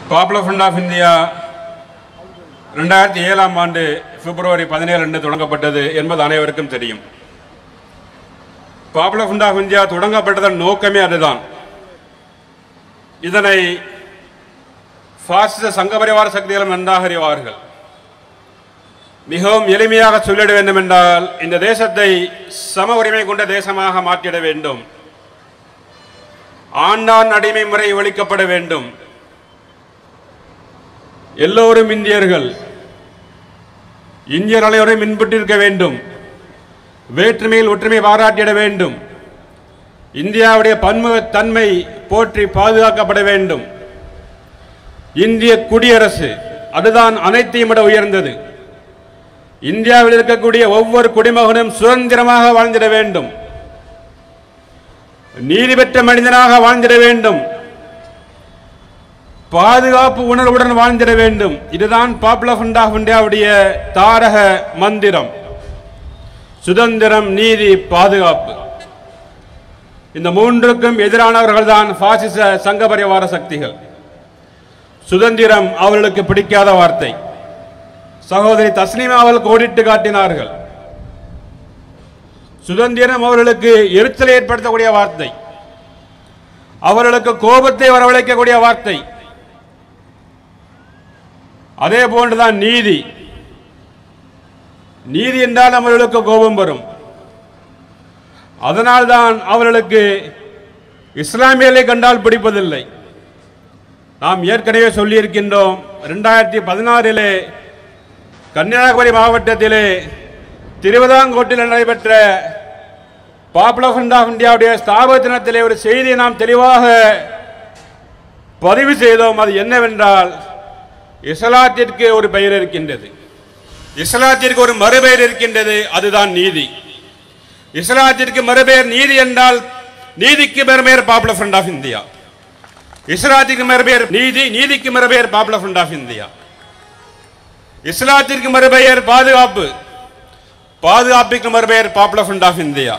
popular front of India ரெண்டாயிரத்தி ஏழாம் ஆண்டு பிப்ரவரி பதினேழு அன்று தொடங்கப்பட்டது என்பது அனைவருக்கும் தெரியும் பாப்புலர் ஃப்ரண்ட் ஆஃப் இந்தியா தொடங்கப்பட்டதன் நோக்கமே அதுதான் இதனை பாசிச சங்க பரிவார சக்திகளும் நன்றாக அறிவார்கள் மிகவும் எளிமையாக சொல்லிட வேண்டும் என்றால் இந்த தேசத்தை சம உரிமை கொண்ட தேசமாக மாற்றிட வேண்டும் ஆண்டான் அடிமை முறை ஒழிக்கப்பட வேண்டும் எல்லோரும் இந்தியர்கள் இந்தியர் அனைவரும் மின்பட்டிருக்க வேண்டும் வேற்றுமையில் ஒற்றுமை பாராட்டிட வேண்டும் இந்தியாவுடைய பன்முகத்தன்மை போற்றி பாதுகாக்கப்பட வேண்டும் இந்திய குடியரசு அதுதான் அனைத்தையும் விட உயர்ந்தது இந்தியாவில் இருக்கக்கூடிய ஒவ்வொரு குடிமகனும் சுதந்திரமாக வாழ்ந்திட வேண்டும் நீதி பெற்ற மனிதனாக வாழ்ந்திட வேண்டும் பாதுகாப்பு உணர்வுடன் வாழ்ந்திட வேண்டும் இதுதான் பாப்புலர் ஃப்ரண்ட் ஆஃப் இந்தியாவுடைய தாரக மந்திரம் சுதந்திரம் நீதி பாதுகாப்பு இந்த மூன்றுக்கும் எதிரானவர்கள் தான் பாசிச சங்க பரிவார சக்திகள் சுதந்திரம் அவர்களுக்கு பிடிக்காத வார்த்தை சகோதரி தஸ்லீமா அவர்கள் கோடிட்டு காட்டினார்கள் சுதந்திரம் அவர்களுக்கு எரிச்சலை ஏற்படுத்தக்கூடிய வார்த்தை அவர்களுக்கு கோபத்தை வரவழைக்கக்கூடிய வார்த்தை அதே போன்றுதான் நீதி நீதி என்றால் அவர்களுக்கு கோபம் வரும் அதனால்தான் அவர்களுக்கு இஸ்லாமியர்களை கண்டால் பிடிப்பதில்லை நாம் ஏற்கனவே சொல்லியிருக்கின்றோம் ரெண்டாயிரத்தி பதினாறிலே கன்னியாகுமரி மாவட்டத்திலே திருவிதாங்கோட்டில் நடைபெற்ற பாப்புலர் ஃப்ரண்ட் ஆஃப் இந்தியாவுடைய ஸ்தாபக தினத்திலே ஒரு செய்தியை நாம் தெளிவாக பதிவு செய்தோம் அது என்னவென்றால் இஸ்லாத்திற்கு ஒரு பெயர் இருக்கின்றது இஸ்லாத்திற்கு ஒரு மறுபெயர் இருக்கின்றது அதுதான் நீதி இஸ்லாத்திற்கு மறுபெயர் நீதி என்றால் நீதிக்கு மறுபெயர் பாப்புலர் ஃப்ரண்ட் ஆஃப் இந்தியா இஸ்லாத்திற்கு மறுபெயர் நீதி நீதிக்கு மறுபெயர் பாப்புலர் ஃப்ரண்ட் ஆஃப் இந்தியா இஸ்லாத்திற்கு மறுபெயர் பாதுகாப்பு பாதுகாப்பிற்கு மறுபெயர் பாப்புலர் ஃப்ரண்ட் ஆஃப் இந்தியா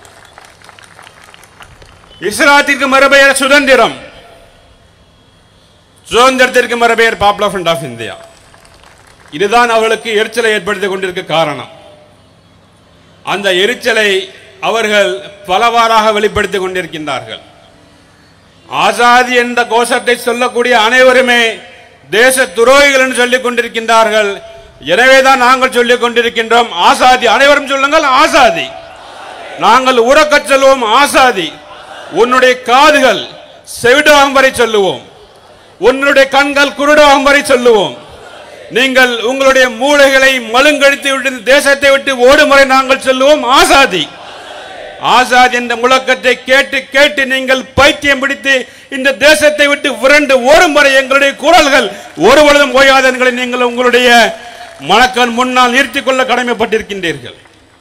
இஸ்லாத்திற்கு மறுபெயர் சுதந்திரம் சுதந்திரத்திற்கு மறுபெயர் பாப்புலர் ஃப்ரண்ட் ஆஃப் இந்தியா இதுதான் அவர்களுக்கு எரிச்சலை ஏற்படுத்திக் கொண்டிருக்க காரணம் அந்த எரிச்சலை அவர்கள் பலவாறாக வெளிப்படுத்திக் கொண்டிருக்கின்றார்கள் ஆசாதி என்ற கோஷத்தை சொல்லக்கூடிய அனைவருமே தேச துரோகிகள் என்று சொல்லிக் கொண்டிருக்கின்றார்கள் எனவேதான் நாங்கள் சொல்லிக் கொண்டிருக்கின்றோம் ஆசாதி அனைவரும் சொல்லுங்கள் ஆசாதி நாங்கள் உறக்கச் சொல்லுவோம் ஆசாதி உன்னுடைய காதுகள் செவிடாகும் வரை சொல்லுவோம் உன்னுடைய கண்கள் குருடாகும் வரை சொல்லுவோம் நீங்கள் உங்களுடைய மூளைகளை மழுங்கடித்து விட்டு இந்த தேசத்தை விட்டு ஓடும் வரை நாங்கள் சொல்லுவோம் ஆசாதி ஆசாத் என்ற முழக்கத்தை கேட்டு கேட்டு நீங்கள் பைத்தியம் பிடித்து இந்த தேசத்தை விட்டு விரண்டு ஓடும் வரை எங்களுடைய குரல்கள் ஒரு பொழுதும் ஓயாத என்களை நீங்கள் உங்களுடைய மனக்கண் முன்னால் நிறுத்திக் கொள்ள கடமைப்பட்டிருக்கின்றீர்கள்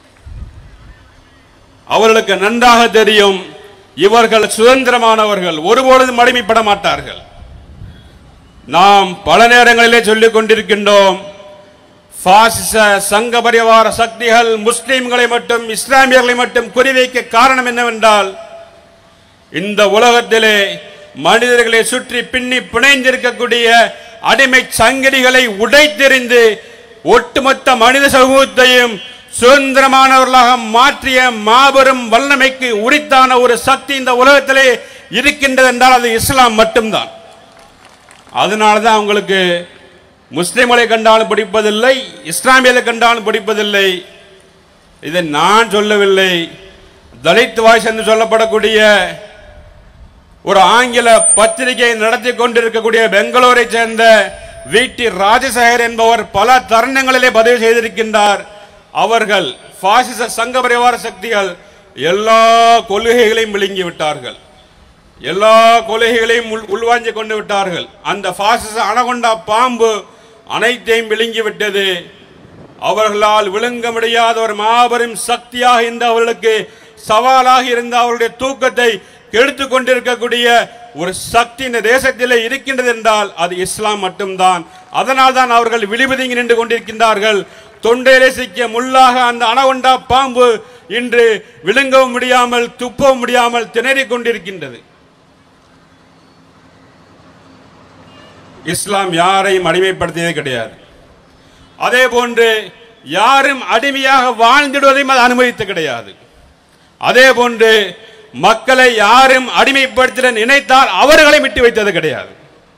அவர்களுக்கு நன்றாக தெரியும் இவர்கள் சுதந்திரமானவர்கள் ஒருபொழுதும் அடிமைப்பட மாட்டார்கள் நாம் பல நேரங்களிலே சொல்லிக் கொண்டிருக்கின்றோம் பாசிச சங்க பரிவார சக்திகள் முஸ்லிம்களை மட்டும் இஸ்லாமியர்களை மட்டும் குறிவைக்க காரணம் என்னவென்றால் இந்த உலகத்திலே மனிதர்களை சுற்றி பின்னி பிணைந்திருக்கக்கூடிய அடிமை சங்கிலிகளை உடைத்தெறிந்து ஒட்டுமொத்த மனித சமூகத்தையும் சுதந்திரமானவர்களாக மாற்றிய மாபெரும் வல்லமைக்கு உரித்தான ஒரு சக்தி இந்த உலகத்திலே இருக்கின்றது என்றால் அது இஸ்லாம் மட்டும்தான் அதனால தான் அவங்களுக்கு முஸ்லிம்களை கண்டாலும் பிடிப்பதில்லை இஸ்லாமியர்களை கண்டாலும் பிடிப்பதில்லை இதை நான் சொல்லவில்லை தலித் வாய்ஸ் என்று சொல்லப்படக்கூடிய ஒரு ஆங்கில பத்திரிகை நடத்தி கொண்டிருக்கக்கூடிய பெங்களூரை சேர்ந்த வீட்டி ராஜசேகர் என்பவர் பல தருணங்களிலே பதிவு செய்திருக்கின்றார் அவர்கள் பாசிச சங்க பரிவார சக்திகள் எல்லா கொள்கைகளையும் விழுங்கி விட்டார்கள் எல்லா கொள்கைகளையும் உள் உள்வாங்கிக் கொண்டு விட்டார்கள் அந்த பாசிச அணகொண்டா பாம்பு அனைத்தையும் விழுங்கி விட்டது அவர்களால் விழுங்க முடியாத ஒரு மாபெரும் சக்தியாக இருந்த அவர்களுக்கு சவாலாக இருந்த அவருடைய தூக்கத்தை கெடுத்து கொண்டிருக்கக்கூடிய ஒரு சக்தி இந்த தேசத்திலே இருக்கின்றது என்றால் அது இஸ்லாம் மட்டும்தான் அதனால் தான் அவர்கள் விழிபதுங்கி நின்று கொண்டிருக்கின்றார்கள் தொண்டையிலே சிக்கிய முள்ளாக அந்த அணகொண்டா பாம்பு இன்று விழுங்கவும் முடியாமல் துப்பவும் முடியாமல் திணறிக் கொண்டிருக்கின்றது இஸ்லாம் யாரையும் அடிமைப்படுத்தியதே கிடையாது அதே போன்று யாரும் அடிமையாக வாழ்ந்திடுவதையும் அது அனுமதித்து கிடையாது அதே போன்று மக்களை யாரும் அடிமைப்படுத்திட நினைத்தால் அவர்களை விட்டு வைத்தது கிடையாது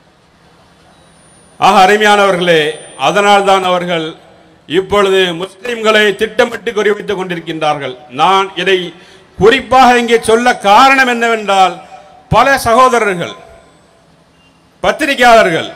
ஆக அருமையானவர்களே அதனால் தான் அவர்கள் இப்பொழுது முஸ்லிம்களை திட்டமிட்டு குறிவைத்துக் கொண்டிருக்கின்றார்கள் நான் இதை குறிப்பாக இங்கே சொல்ல காரணம் என்னவென்றால் பல சகோதரர்கள் பத்திரிகையாளர்கள்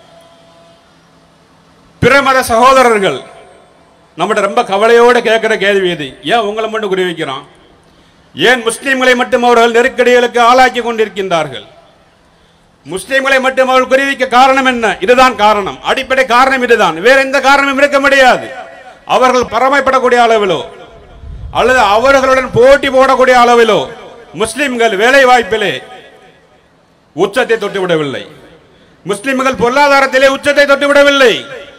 பிற மத சகோதரர்கள் நம்மகிட்ட ரொம்ப கவலையோடு கேட்கிற கேள்வி இது ஏன் உங்களை மட்டும் குறி வைக்கிறான் ஏன் முஸ்லிம்களை மட்டும் அவர்கள் நெருக்கடிகளுக்கு ஆளாக்கி கொண்டிருக்கின்றார்கள் முஸ்லிம்களை மட்டும் அவர்கள் குறிவிக்க காரணம் என்ன இதுதான் காரணம் அடிப்படை காரணம் இதுதான் வேற எந்த காரணமும் இருக்க முடியாது அவர்கள் பரமைப்படக்கூடிய அளவிலோ அல்லது அவர்களுடன் போட்டி போடக்கூடிய அளவிலோ முஸ்லிம்கள் வேலை வாய்ப்பிலே உச்சத்தை தொட்டுவிடவில்லை முஸ்லிம்கள் பொருளாதாரத்திலே உச்சத்தை தொட்டுவிடவில்லை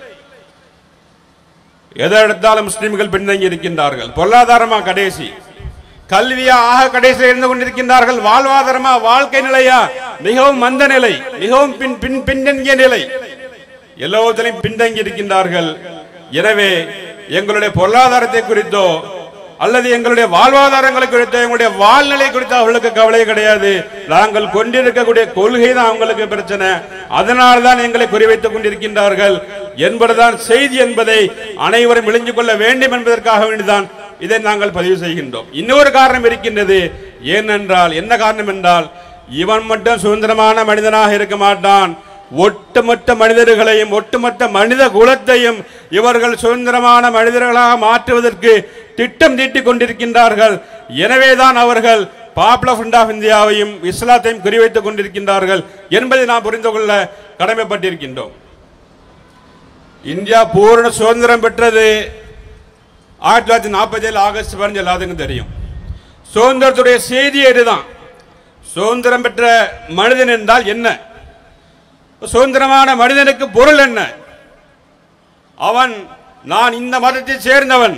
எதை எடுத்தாலும் முஸ்லிம்கள் பின்தங்கி இருக்கின்றார்கள் பொருளாதாரமா கடைசி கல்வியா ஆக கடைசியில் இருந்து கொண்டிருக்கின்றார்கள் வாழ்வாதாரமா வாழ்க்கை நிலையா மிகவும் மந்த நிலை மிகவும் பின் பின் பின்தங்கிய நிலை எல்லாத்திலையும் பின்தங்கி இருக்கின்றார்கள் எனவே எங்களுடைய பொருளாதாரத்தை குறித்தோ அல்லது எங்களுடைய வாழ்வாதாரங்களை குறித்தோ எங்களுடைய வாழ்நிலை குறித்தோ அவர்களுக்கு கவலை கிடையாது நாங்கள் கொண்டிருக்கக்கூடிய கொள்கை தான் அவங்களுக்கு பிரச்சனை அதனால தான் எங்களை குறிவைத்துக் கொண்டிருக்கின்றார்கள் என்பதுதான் செய்தி என்பதை அனைவரும் விழிஞ்சு கொள்ள வேண்டும் என்பதற்காக வேண்டிதான் இதை நாங்கள் பதிவு செய்கின்றோம் இன்னொரு காரணம் இருக்கின்றது ஏனென்றால் என்ன காரணம் என்றால் இவன் மட்டும் சுதந்திரமான மனிதனாக இருக்க மாட்டான் ஒட்டுமொத்த மனிதர்களையும் ஒட்டுமொத்த மனித குலத்தையும் இவர்கள் சுதந்திரமான மனிதர்களாக மாற்றுவதற்கு திட்டம் தீட்டிக் கொண்டிருக்கின்றார்கள் எனவேதான் அவர்கள் பாப்புலர் ஃப்ரண்ட் ஆஃப் இந்தியாவையும் இஸ்லாத்தையும் குறிவைத்துக் கொண்டிருக்கின்றார்கள் என்பதை நாம் புரிந்து கொள்ள கடமைப்பட்டிருக்கின்றோம் இந்தியா பூரண சுதந்திரம் பெற்றது ஆயிரத்தி தொள்ளாயிரத்தி நாற்பத்தி ஏழு ஆகஸ்ட் பதினஞ்சு எல்லாத்துக்கும் தெரியும் சுதந்திரத்துடைய செய்தி இதுதான் சுதந்திரம் பெற்ற மனிதன் என்றால் என்ன சுதந்திரமான மனிதனுக்கு பொருள் என்ன அவன் நான் இந்த மதத்தை சேர்ந்தவன்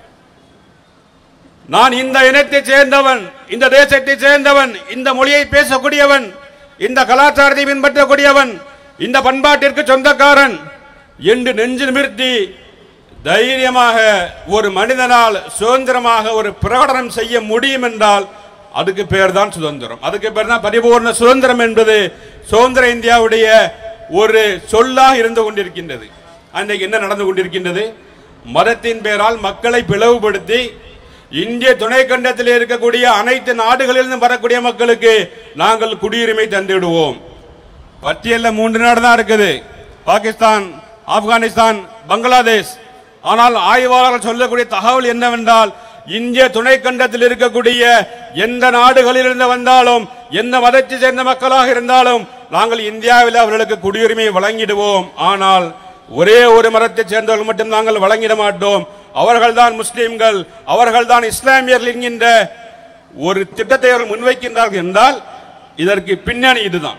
நான் இந்த இனத்தை சேர்ந்தவன் இந்த தேசத்தை சேர்ந்தவன் இந்த மொழியை பேசக்கூடியவன் இந்த கலாச்சாரத்தை பின்பற்றக்கூடியவன் இந்த பண்பாட்டிற்கு சொந்தக்காரன் என்று நெஞ்சு நிமிர்த்தி தைரியமாக ஒரு மனிதனால் சுதந்திரமாக ஒரு பிரகடனம் செய்ய முடியும் என்றால் அதுக்கு பேர் தான் சுதந்திரம் அதுக்கு பேர் தான் பரிபூர்ண சுதந்திரம் என்பது சுதந்திர இந்தியாவுடைய ஒரு சொல்லாக இருந்து கொண்டிருக்கின்றது அன்றைக்கு என்ன நடந்து கொண்டிருக்கின்றது மதத்தின் பெயரால் மக்களை பிளவுபடுத்தி இந்திய துணைக்கண்டத்தில் இருக்கக்கூடிய அனைத்து நாடுகளிலிருந்து வரக்கூடிய மக்களுக்கு நாங்கள் குடியுரிமை தந்துவிடுவோம் பட்டியல்ல மூன்று நாடு தான் இருக்குது பாகிஸ்தான் ஆப்கானிஸ்தான் பங்களாதேஷ் ஆனால் ஆய்வாளர்கள் சொல்லக்கூடிய தகவல் என்னவென்றால் இந்திய துணைக்கண்டத்தில் இருக்கக்கூடிய எந்த நாடுகளிலிருந்து வந்தாலும் எந்த மதத்தை சேர்ந்த மக்களாக இருந்தாலும் நாங்கள் இந்தியாவில் அவர்களுக்கு குடியுரிமை வழங்கிடுவோம் ஆனால் ஒரே ஒரு மதத்தை சேர்ந்தவர்கள் மட்டும் நாங்கள் வழங்கிட மாட்டோம் அவர்கள்தான் முஸ்லிம்கள் அவர்கள்தான் இஸ்லாமியர்கள் என்கின்ற ஒரு திட்டத்தை அவர்கள் முன்வைக்கின்றார்கள் என்றால் இதற்கு பின்னணி இதுதான்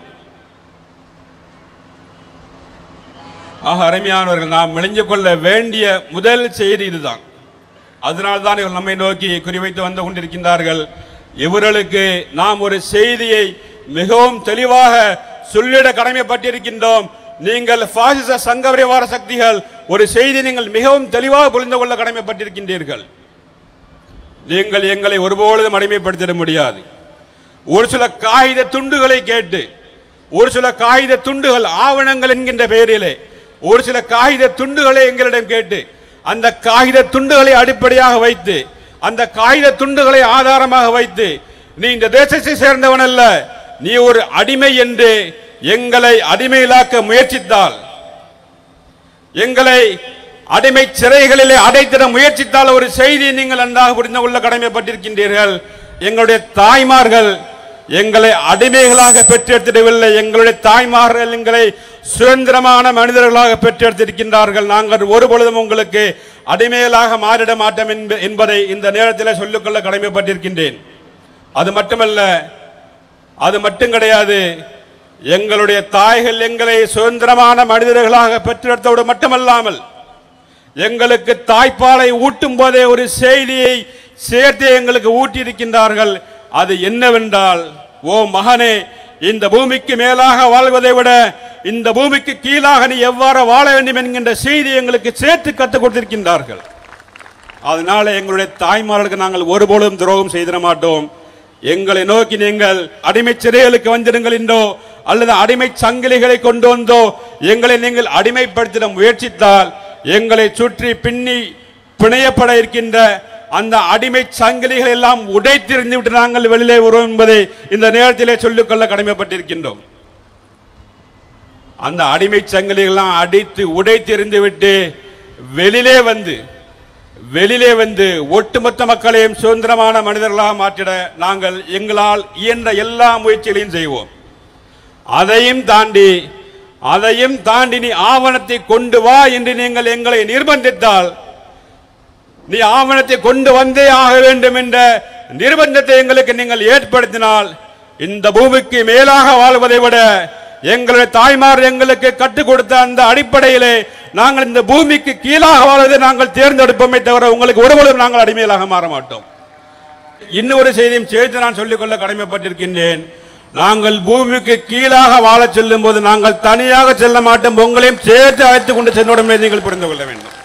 ஆக அருமையானவர்கள் நாம் விளைஞ்சு கொள்ள வேண்டிய முதல் செய்தி இதுதான் அதனால்தான் இவர்கள் நம்மை நோக்கி குறிவைத்து வந்து கொண்டிருக்கின்றார்கள் இவர்களுக்கு நாம் ஒரு செய்தியை மிகவும் தெளிவாக சொல்லிட கடமைப்பட்டிருக்கின்றோம் நீங்கள் பாசிச சங்கபரிவார சக்திகள் ஒரு செய்தி நீங்கள் மிகவும் தெளிவாக புரிந்து கொள்ள கடமைப்பட்டிருக்கின்றீர்கள் நீங்கள் எங்களை ஒருபொழுதும் அடிமைப்படுத்திட முடியாது ஒரு சில காகித துண்டுகளை கேட்டு ஒரு சில காகித துண்டுகள் ஆவணங்கள் என்கின்ற பெயரிலே ஒரு சில காகித துண்டுகளை எங்களிடம் கேட்டு அந்த காகித துண்டுகளை அடிப்படையாக வைத்து அந்த காகித துண்டுகளை ஆதாரமாக வைத்து நீ இந்த தேசத்தை சேர்ந்தவன் அல்ல நீ ஒரு அடிமை என்று எங்களை அடிமையிலாக்க முயற்சித்தால் எங்களை அடிமை சிறைகளிலே அடைத்திட முயற்சித்தால் ஒரு செய்தி நீங்கள் நன்றாக புரிந்து கொள்ள கடமைப்பட்டிருக்கின்றீர்கள் எங்களுடைய தாய்மார்கள் எங்களை அடிமைகளாக பெற்றெடுத்திடவில்லை எங்களுடைய தாய்மார்கள் எங்களை சுதந்திரமான மனிதர்களாக பெற்றெடுத்திருக்கின்றார்கள் நாங்கள் ஒரு பொழுதும் உங்களுக்கு அடிமைகளாக மாறிட மாட்டோம் என்ப- என்பதை இந்த நேரத்தில் சொல்லிக்கொள்ள கடமைப்பட்டிருக்கின்றேன் அது மட்டுமல்ல அது மட்டும் கிடையாது எங்களுடைய தாய்கள் எங்களை சுதந்திரமான மனிதர்களாக பெற்றெடுத்தோடு மட்டுமல்லாமல் எங்களுக்கு தாய்ப்பாலை ஊட்டும் போதே ஒரு செய்தியை சேர்த்து எங்களுக்கு ஊட்டியிருக்கின்றார்கள் அது என்னவென்றால் ஓ மகனே இந்த பூமிக்கு மேலாக வாழ்வதை விட இந்த பூமிக்கு கீழாக நீ எவ்வாறு வாழ வேண்டும் என்கின்ற செய்தி எங்களுக்கு சேர்த்து கற்றுக் கொடுத்திருக்கின்றார்கள் அதனால எங்களுடைய தாய்மார்களுக்கு நாங்கள் ஒருபோதும் துரோகம் செய்திட மாட்டோம் எங்களை நோக்கி நீங்கள் அடிமை சிறைகளுக்கு வந்திருங்கள் என்றோ அல்லது அடிமை சங்கிலிகளை கொண்டு வந்தோ எங்களை நீங்கள் அடிமைப்படுத்திட முயற்சித்தால் எங்களை சுற்றி பின்னி பிணையப்பட இருக்கின்ற அந்த அடிமை சங்கிலிகளை எல்லாம் உடைத்திருந்து விட்டு நாங்கள் வெளியிலே வருவோம் என்பதை இந்த நேரத்திலே சொல்லிக்கொள்ள கடமைப்பட்டிருக்கின்றோம் அந்த அடிமை சங்கிலிகள்லாம் அடித்து உடைத்தெறிந்து விட்டு வெளியிலே வந்து வெளியிலே வந்து ஒட்டுமொத்த மக்களையும் சுதந்திரமான மனிதர்களாக மாற்றிட நாங்கள் எங்களால் இயன்ற எல்லா முயற்சிகளையும் செய்வோம் அதையும் தாண்டி அதையும் தாண்டி நீ ஆவணத்தை கொண்டு வா என்று நீங்கள் எங்களை நிர்பந்தித்தால் நீ ஆவணத்தை கொண்டு வந்தே ஆக வேண்டும் என்ற நிர்பந்தத்தை எங்களுக்கு நீங்கள் ஏற்படுத்தினால் இந்த பூமிக்கு மேலாக வாழ்வதை விட எங்களுடைய தாய்மார் எங்களுக்கு கற்றுக் கொடுத்த அந்த அடிப்படையிலே நாங்கள் இந்த பூமிக்கு கீழாக வாழ்வதை நாங்கள் தேர்ந்தெடுப்போமே தவிர உங்களுக்கு ஒருவரும் நாங்கள் அடிமையிலாக மாற மாட்டோம் இன்னொரு செய்தியும் சேர்த்து நான் சொல்லிக்கொள்ள கடமைப்பட்டிருக்கின்றேன் நாங்கள் பூமிக்கு கீழாக வாழச் செல்லும் போது நாங்கள் தனியாக செல்ல மாட்டோம் உங்களையும் சேர்த்து அழைத்துக் கொண்டு சென்றோம் என்பதை நீங்கள் புரிந்து கொள்ள வேண்டும்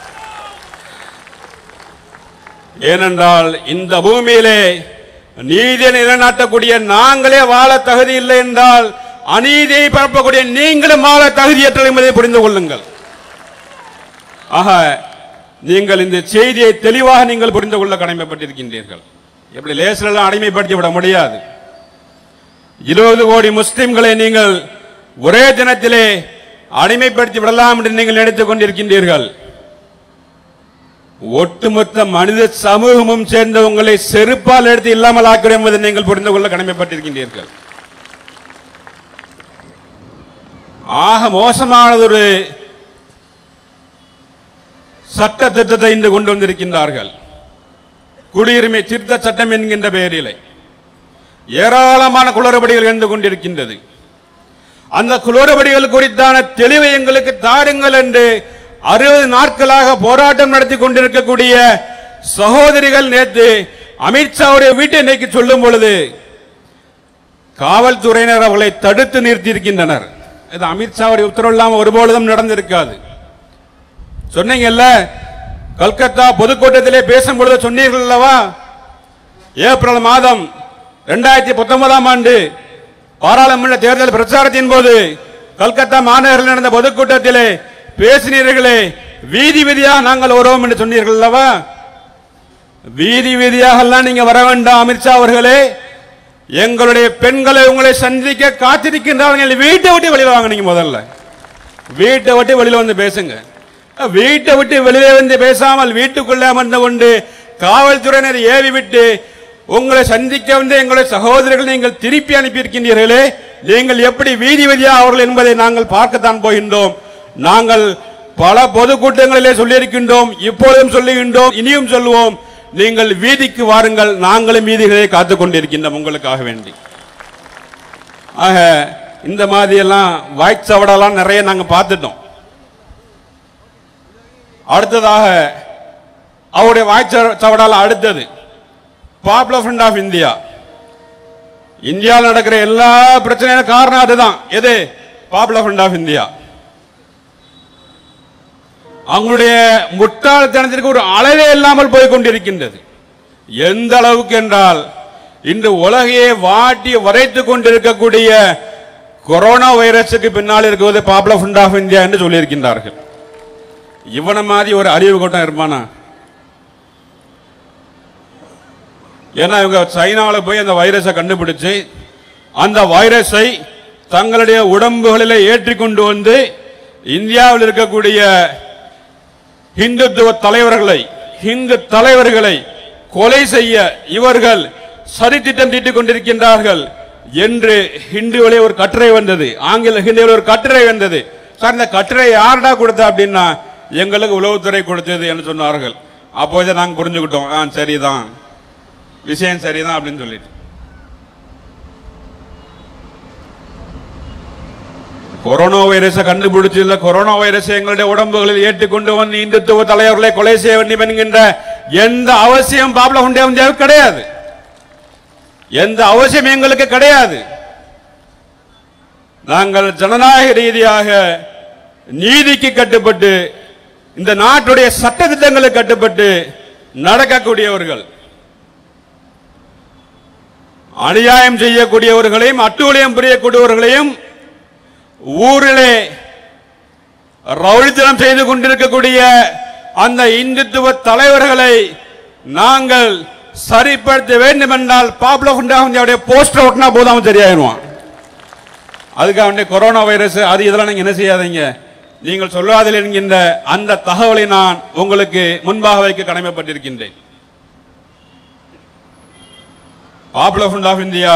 ஏனென்றால் இந்த பூமியிலே நீதியை நிலைநாட்டக்கூடிய நாங்களே வாழ தகுதி இல்லை என்றால் அநீதியை பரப்பக்கூடிய நீங்களும் வாழ தகுதியற்ற என்பதை புரிந்து கொள்ளுங்கள் ஆக நீங்கள் இந்த செய்தியை தெளிவாக நீங்கள் புரிந்து கொள்ள கடமைப்பட்டிருக்கின்றீர்கள் எப்படி லேசிலெல்லாம் அடிமைப்படுத்தி விட முடியாது இருபது கோடி முஸ்லிம்களை நீங்கள் ஒரே தினத்திலே அடிமைப்படுத்தி விடலாம் என்று நீங்கள் நினைத்துக் கொண்டிருக்கின்றீர்கள் ஒட்டுமொத்த மனித சமூகமும் சேர்ந்த உங்களை செருப்பால் எடுத்து இல்லாமல் ஆக்கிறோம் என்பதை நீங்கள் புரிந்து கொள்ள கடமைப்பட்டிருக்கின்றீர்கள் ஆக மோசமானதொரு சட்ட திட்டத்தை இன்று கொண்டு வந்திருக்கின்றார்கள் குடியுரிமை திருத்த சட்டம் என்கின்ற பெயரிலே ஏராளமான குளறுபடிகள் இருந்து கொண்டிருக்கின்றது அந்த குளறுபடிகள் குறித்தான தெளிவை எங்களுக்கு தாருங்கள் என்று அறுபது நாட்களாக போராட்டம் நடத்தி கொண்டிருக்கக்கூடிய சகோதரிகள் நேற்று அமித்ஷாவுடைய வீட்டை இன்னைக்கு சொல்லும் பொழுது காவல்துறையினர் அவர்களை தடுத்து நிறுத்தியிருக்கின்றனர் இது அமித்ஷாவுடைய உத்தரவு இல்லாமல் ஒருபொழுதும் நடந்திருக்காது சொன்னீங்கல்ல கல்கத்தா பொதுக்கூட்டத்திலே பேசும் பொழுது சொன்னீர்கள் அல்லவா ஏப்ரல் மாதம் இரண்டாயிரத்தி பத்தொன்பதாம் ஆண்டு பாராளுமன்ற தேர்தல் பிரச்சாரத்தின் போது கல்கத்தா மாநகரில் நடந்த பொதுக்கூட்டத்திலே பேசினீர்களே வீதி வீதியாக நாங்கள் வருவோம் என்று சொன்னீர்கள் அல்லவா வீதி வீதியாக எல்லாம் நீங்க வர வேண்டாம் அமித்ஷா அவர்களே எங்களுடைய பெண்களை உங்களை சந்திக்க காத்திருக்கின்றார்கள் வீட்டை விட்டு வெளியே வாங்க நீங்க முதல்ல வீட்டை விட்டு வெளியில வந்து பேசுங்க வீட்டை விட்டு வெளியே வந்து பேசாமல் வீட்டுக்குள்ளே அமர்ந்து கொண்டு காவல்துறையினர் ஏவி விட்டு உங்களை சந்திக்க வந்து எங்களுடைய சகோதரர்கள் நீங்கள் திருப்பி அனுப்பியிருக்கின்றீர்களே நீங்கள் எப்படி வீதி வீதியா அவர்கள் என்பதை நாங்கள் பார்க்கத்தான் போகின்றோம் நாங்கள் பல பொதுக்கூட்டங்களிலே சொல்லியிருக்கின்றோம் இப்பொழுதும் சொல்லுகின்றோம் இனியும் சொல்லுவோம் நீங்கள் வீதிக்கு வாருங்கள் நாங்களும் வீதிகளை காத்துக் கொண்டிருக்கின்றோம் உங்களுக்காக வேண்டி ஆக இந்த மாதிரி எல்லாம் வாய்ச்சவடெல்லாம் நிறைய நாங்க பார்த்துட்டோம் அடுத்ததாக அவருடைய வாய்ச்சவடால அடுத்தது பாப்புலர் ஃப்ரண்ட் ஆஃப் இந்தியா இந்தியாவில் நடக்கிற எல்லா பிரச்சனையும் காரணம் அதுதான் எது பாப்புலர் ஃப்ரண்ட் ஆஃப் இந்தியா அவங்களுடைய முட்டாள்தனத்திற்கு ஒரு அளவே இல்லாமல் போய் கொண்டிருக்கின்றது எந்த அளவுக்கு என்றால் இன்று உலகையே வாட்டி வரைத்துக் கொண்டிருக்கக்கூடிய கொரோனா வைரஸுக்கு பின்னால் இருக்குவது பாப்புலர் ஃப்ரண்ட் ஆஃப் இந்தியா என்று சொல்லியிருக்கின்றார்கள் இவனை மாதிரி ஒரு அறிவு கூட்டம் இருப்பானா ஏன்னா இவங்க சைனாவில் போய் அந்த வைரஸை கண்டுபிடிச்சு அந்த வைரஸை தங்களுடைய உடம்புகளில் ஏற்றி கொண்டு வந்து இந்தியாவில் இருக்கக்கூடிய இந்துத்துவ தலைவர்களை இந்து தலைவர்களை கொலை செய்ய இவர்கள் சதித்திட்டம் தீட்டிக் கொண்டிருக்கின்றார்கள் என்று ஹிந்துவிலே ஒரு கட்டுரை வந்தது ஆங்கில ஹிந்தியில் ஒரு கட்டுரை வந்தது சார் இந்த கட்டுரை யாருடா கொடுத்தா அப்படின்னா எங்களுக்கு உளவுத்துறை கொடுத்தது என்று சொன்னார்கள் அப்போதே நாங்கள் புரிஞ்சுக்கிட்டோம் ஆ சரிதான் விஷயம் சரிதான் அப்படின்னு சொல்லிட்டு கொரோனா வைரஸை கண்டுபிடிச்சு இல்ல கொரோனா வைரஸை எங்களுடைய உடம்புகளில் ஏற்றுக்கொண்டு வந்து இந்துத்துவ தலைவர்களை கொலை செய்ய வேண்டும் என்கின்ற எந்த அவசியம் பாப்ல இந்தியாவுக்கு கிடையாது எந்த அவசியம் எங்களுக்கு கிடையாது நாங்கள் ஜனநாயக ரீதியாக நீதிக்கு கட்டுப்பட்டு இந்த நாட்டுடைய சட்ட திட்டங்களுக்கு கட்டுப்பட்டு நடக்கக்கூடியவர்கள் அநியாயம் செய்யக்கூடியவர்களையும் அட்டூழியம் புரியக்கூடியவர்களையும் ஊரிலே ரவுடித்தனம் செய்து கொண்டிருக்கக்கூடிய அந்த இந்துத்துவ தலைவர்களை நாங்கள் சரிப்படுத்த வேண்டும் என்றால் பாப்புலர் ஃபண்டாவுடைய போஸ்டர் ஒட்டினா போதும் அவன் சரியாயிருவான் அதுக்கு அவனுடைய கொரோனா வைரஸ் அது இதெல்லாம் நீங்க என்ன செய்யாதீங்க நீங்கள் சொல்லாதில் என்கின்ற அந்த தகவலை நான் உங்களுக்கு முன்பாக வைக்க கடமைப்பட்டிருக்கின்றேன் popular front of India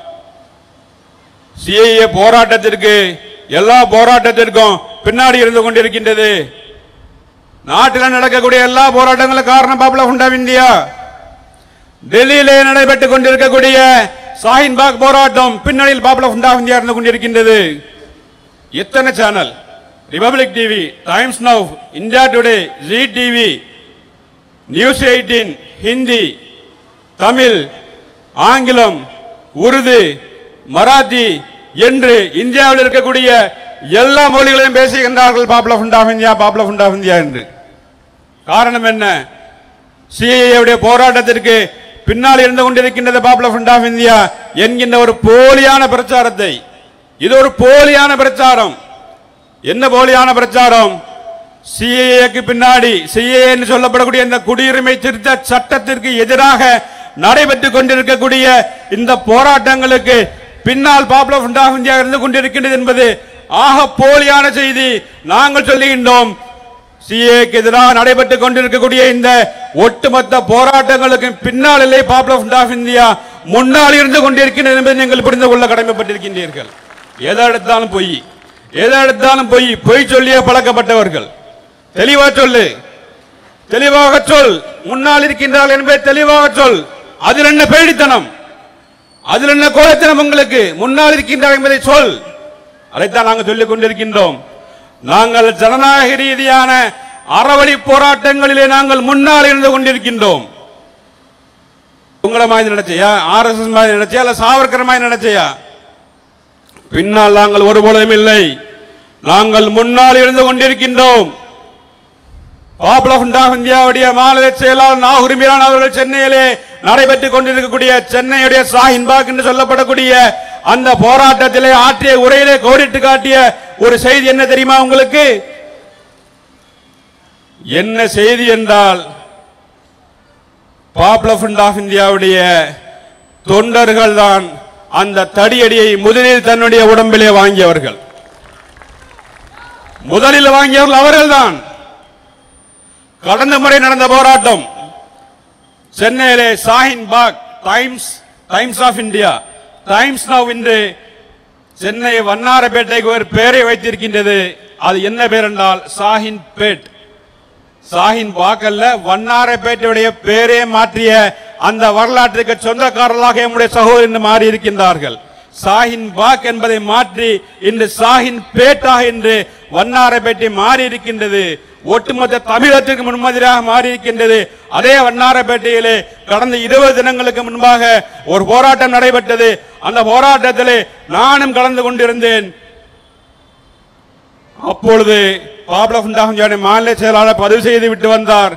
CAA போராட்டத்திற்கு எல்லா போராட்டத்திற்கும் பின்னாடி இருந்து கொண்டிருக்கின்றது நாட்டில் நடக்கக்கூடிய எல்லா போராட்டங்களும் காரணம் பாப்புலர் ஃபண்ட் ஆஃப் இந்தியா டெல்லியிலே நடைபெற்றுக் கொண்டிருக்கக்கூடிய சாஹின் பாக் போராட்டம் பின்னணியில் பாப்புலர் ஃபண்ட் ஆஃப் இந்தியா இருந்து கொண்டிருக்கின்றது எத்தனை channel republic TV Times Now India Today Zee TV news eighteen Hindi Tamil ஆங்கிலம் உருது மராத்தி என்று இந்தியாவில் இருக்கக்கூடிய எல்லா மொழிகளையும் பேசுகின்றார்கள் popular front of India popular front of India என்று காரணம் என்ன சிஐஏவுடைய போராட்டத்திற்கு பின்னால் இருந்து கொண்டிருக்கின்றது பாப்புலர் ஃபண்ட் ஆஃப் இந்தியா என்கின்ற ஒரு போலியான பிரச்சாரத்தை இது ஒரு போலியான பிரச்சாரம் என்ன போலியான பிரச்சாரம் சிஏஏக்கு பின்னாடி சிஏஏ என்று சொல்லப்படக்கூடிய இந்த குடியுரிமை திருத்த சட்டத்திற்கு எதிராக நடைபெற்றுக் கொண்டிருக்கக்கூடிய இந்த போராட்டங்களுக்கு பின்னால் பாப்புலர் ஃபண்ட் ஆஃப் இந்தியா இருந்து கொண்டிருக்கின்றது என்பது ஆக போலியான செய்தி நாங்கள் சொல்லுகின்றோம் சிஏக்கு எதிராக நடைபெற்றுக் கொண்டிருக்கக்கூடிய இந்த ஒட்டுமொத்த போராட்டங்களுக்கு பின்னால் இல்லை பாப்புலர் ஃபண்ட் ஆஃப் இந்தியா முன்னால் இருந்து கொண்டிருக்கின்றது என்பதை நீங்கள் புரிந்து கொள்ள கடமைப்பட்டிருக்கின்றீர்கள் எதை எடுத்தாலும் பொய் எதை எடுத்தாலும் பொய் பொய் சொல்லியே பழக்கப்பட்டவர்கள் தெளிவா சொல்லு தெளிவாக சொல் முன்னால் இருக்கின்றார்கள் என்பதை தெளிவாக சொல் அதில் என்ன பேடித்தனம் அதில் என்ன கோழைத்தனம் உங்களுக்கு முன்னால் இருக்கின்றார் என்பதை சொல் அதைத்தான் நாங்கள் சொல்லிக் கொண்டிருக்கின்றோம் நாங்கள் ஜனநாயக ரீதியான அறவழி போராட்டங்களிலே நாங்கள் முன்னால் இருந்து கொண்டிருக்கின்றோம் உங்களை மாதிரி நினைச்சையா ஆர் எஸ் எஸ் மாதிரி நினைச்சையா இல்ல சாவர்கர் மாதிரி நினைச்சையா பின்னால் நாங்கள் ஒருபொழுதும் இல்லை நாங்கள் முன்னால் இருந்து கொண்டிருக்கின்றோம் பாப்புலர் ஃபண்ட் ஆஃப் இந்தியாவுடைய மாநில செயலாளர் நாகூர் மீரான் அவர்கள் சென்னையிலே நடைபெற்றுக் கொண்டிருக்கக்கூடிய சென்னையுடைய ஷாஹின் பாக் என்று சொல்லப்படக்கூடிய அந்த போராட்டத்திலே ஆற்றிய உரையிலே கோடிட்டு காட்டிய ஒரு செய்தி என்ன தெரியுமா உங்களுக்கு என்ன செய்தி என்றால் பாப்புலர் ஃபண்ட் ஆஃப் இந்தியாவுடைய தொண்டர்கள் தான் அந்த தடியடியை முதலில் தன்னுடைய உடம்பிலே வாங்கியவர்கள் முதலில் வாங்கியவர்கள் அவர்கள்தான் கடந்த முறை நடந்த போராட்டம் சென்னையிலே Shaheen Bagh Times Times of India Times Now என்று சென்னை வண்ணாரப்பேட்டைக்கு ஒரு பெயரை வைத்திருக்கின்றது அது என்ன பேர் என்றால் ஷாஹின் பேட் ஷாஹின் பாக்கல்ல வண்ணாரப்பேட்டையுடைய பேரே மாற்றிய அந்த வரலாற்றுக்கு சொந்தக்காரர்களாக நம்முடைய சகோதரர் என்று மாறி இருக்கின்றார்கள் ஷாஹின் பாக் என்பதை மாற்றி இன்று ஷாஹின் பேட்டாக என்று வண்ணாரப்பேட்டை மாறி இருக்கின்றது ஒட்டுமொத்த தமிழகத்திற்கு முன்மாதிரியாக மாறி இருக்கின்றது அதே வண்ணாரப்பேட்டையிலே கடந்த இருபது தினங்களுக்கு முன்பாக ஒரு போராட்டம் நடைபெற்றது அந்த போராட்டத்திலே நானும் கலந்து கொண்டிருந்தேன் அப்பொழுது பாபுலர் ஃபண்டாக மாநில செயலாளர் பதிவு செய்து விட்டு வந்தார்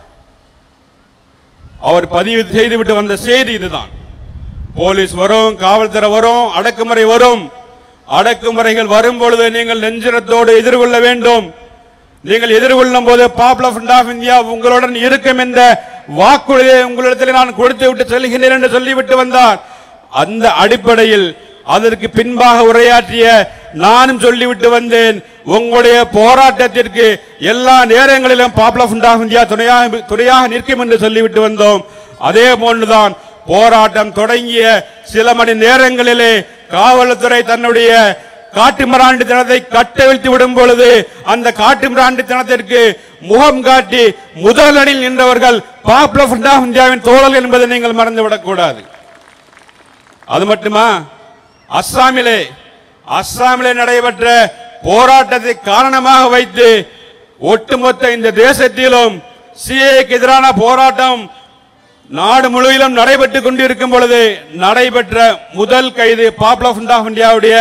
அவர் பதிவு செய்து விட்டு வந்த செய்தி இதுதான் போலீஸ் வரும் காவல்துறை வரும் அடக்குமுறை வரும் அடக்குமுறைகள் வரும் பொழுது நீங்கள் நெஞ்சிரத்தோடு எதிர்கொள்ள வேண்டும் நீங்கள் எதிர்கொள்ளும் போது பாப்புலர் ஃபண்ட் ஆஃப் இந்தியா உங்களுடன் இருக்கும் என்ற வாக்குறுதியை உங்களிடத்தில் நான் கொடுத்து விட்டு செல்கிறேன் என்று சொல்லிவிட்டு வந்தார் அந்த அடிப்படையில் அதற்கு பின்பாக உரையாற்றிய நானும் சொல்லிவிட்டு வந்தேன் உங்களுடைய போராட்டத்திற்கு எல்லா நேரங்களிலும் பாப்புலர் ஃபண்ட் ஆஃப் இந்தியா துணையாக துணையாக நிற்கும் என்று சொல்லிவிட்டு வந்தோம் அதே போன்றுதான் போராட்டம் தொடங்கிய சில மணி நேரங்களிலே காவல்துறை தன்னுடைய காட்டு மிராண்டித்தனத்தை கட்டவிழ்த்து விடும் பொழுது அந்த காட்டு மிராண்டித்தனத்திற்கு முகம் காட்டி முதல் அணியில் நின்றவர்கள் பாப்புலர் ஃபண்ட் ஆஃப் இந்தியாவின் தோழர்கள் என்பதை நீங்கள் மறந்துவிடக் கூடாது அது மட்டுமா அஸ்ஸாமிலே அஸ்ஸாமிலே நடைபெற்ற போராட்டத்தை காரணமாக வைத்து ஒட்டுமொத்த இந்த தேசத்திலும் சிஏக்கு எதிரான போராட்டம் நாடு முழுவதிலும் நடைபெற்றுக் கொண்டிருக்கும் பொழுது நடைபெற்ற முதல் கைது பாப்புலர் ஃபண்ட் ஆஃப் இந்தியாவுடைய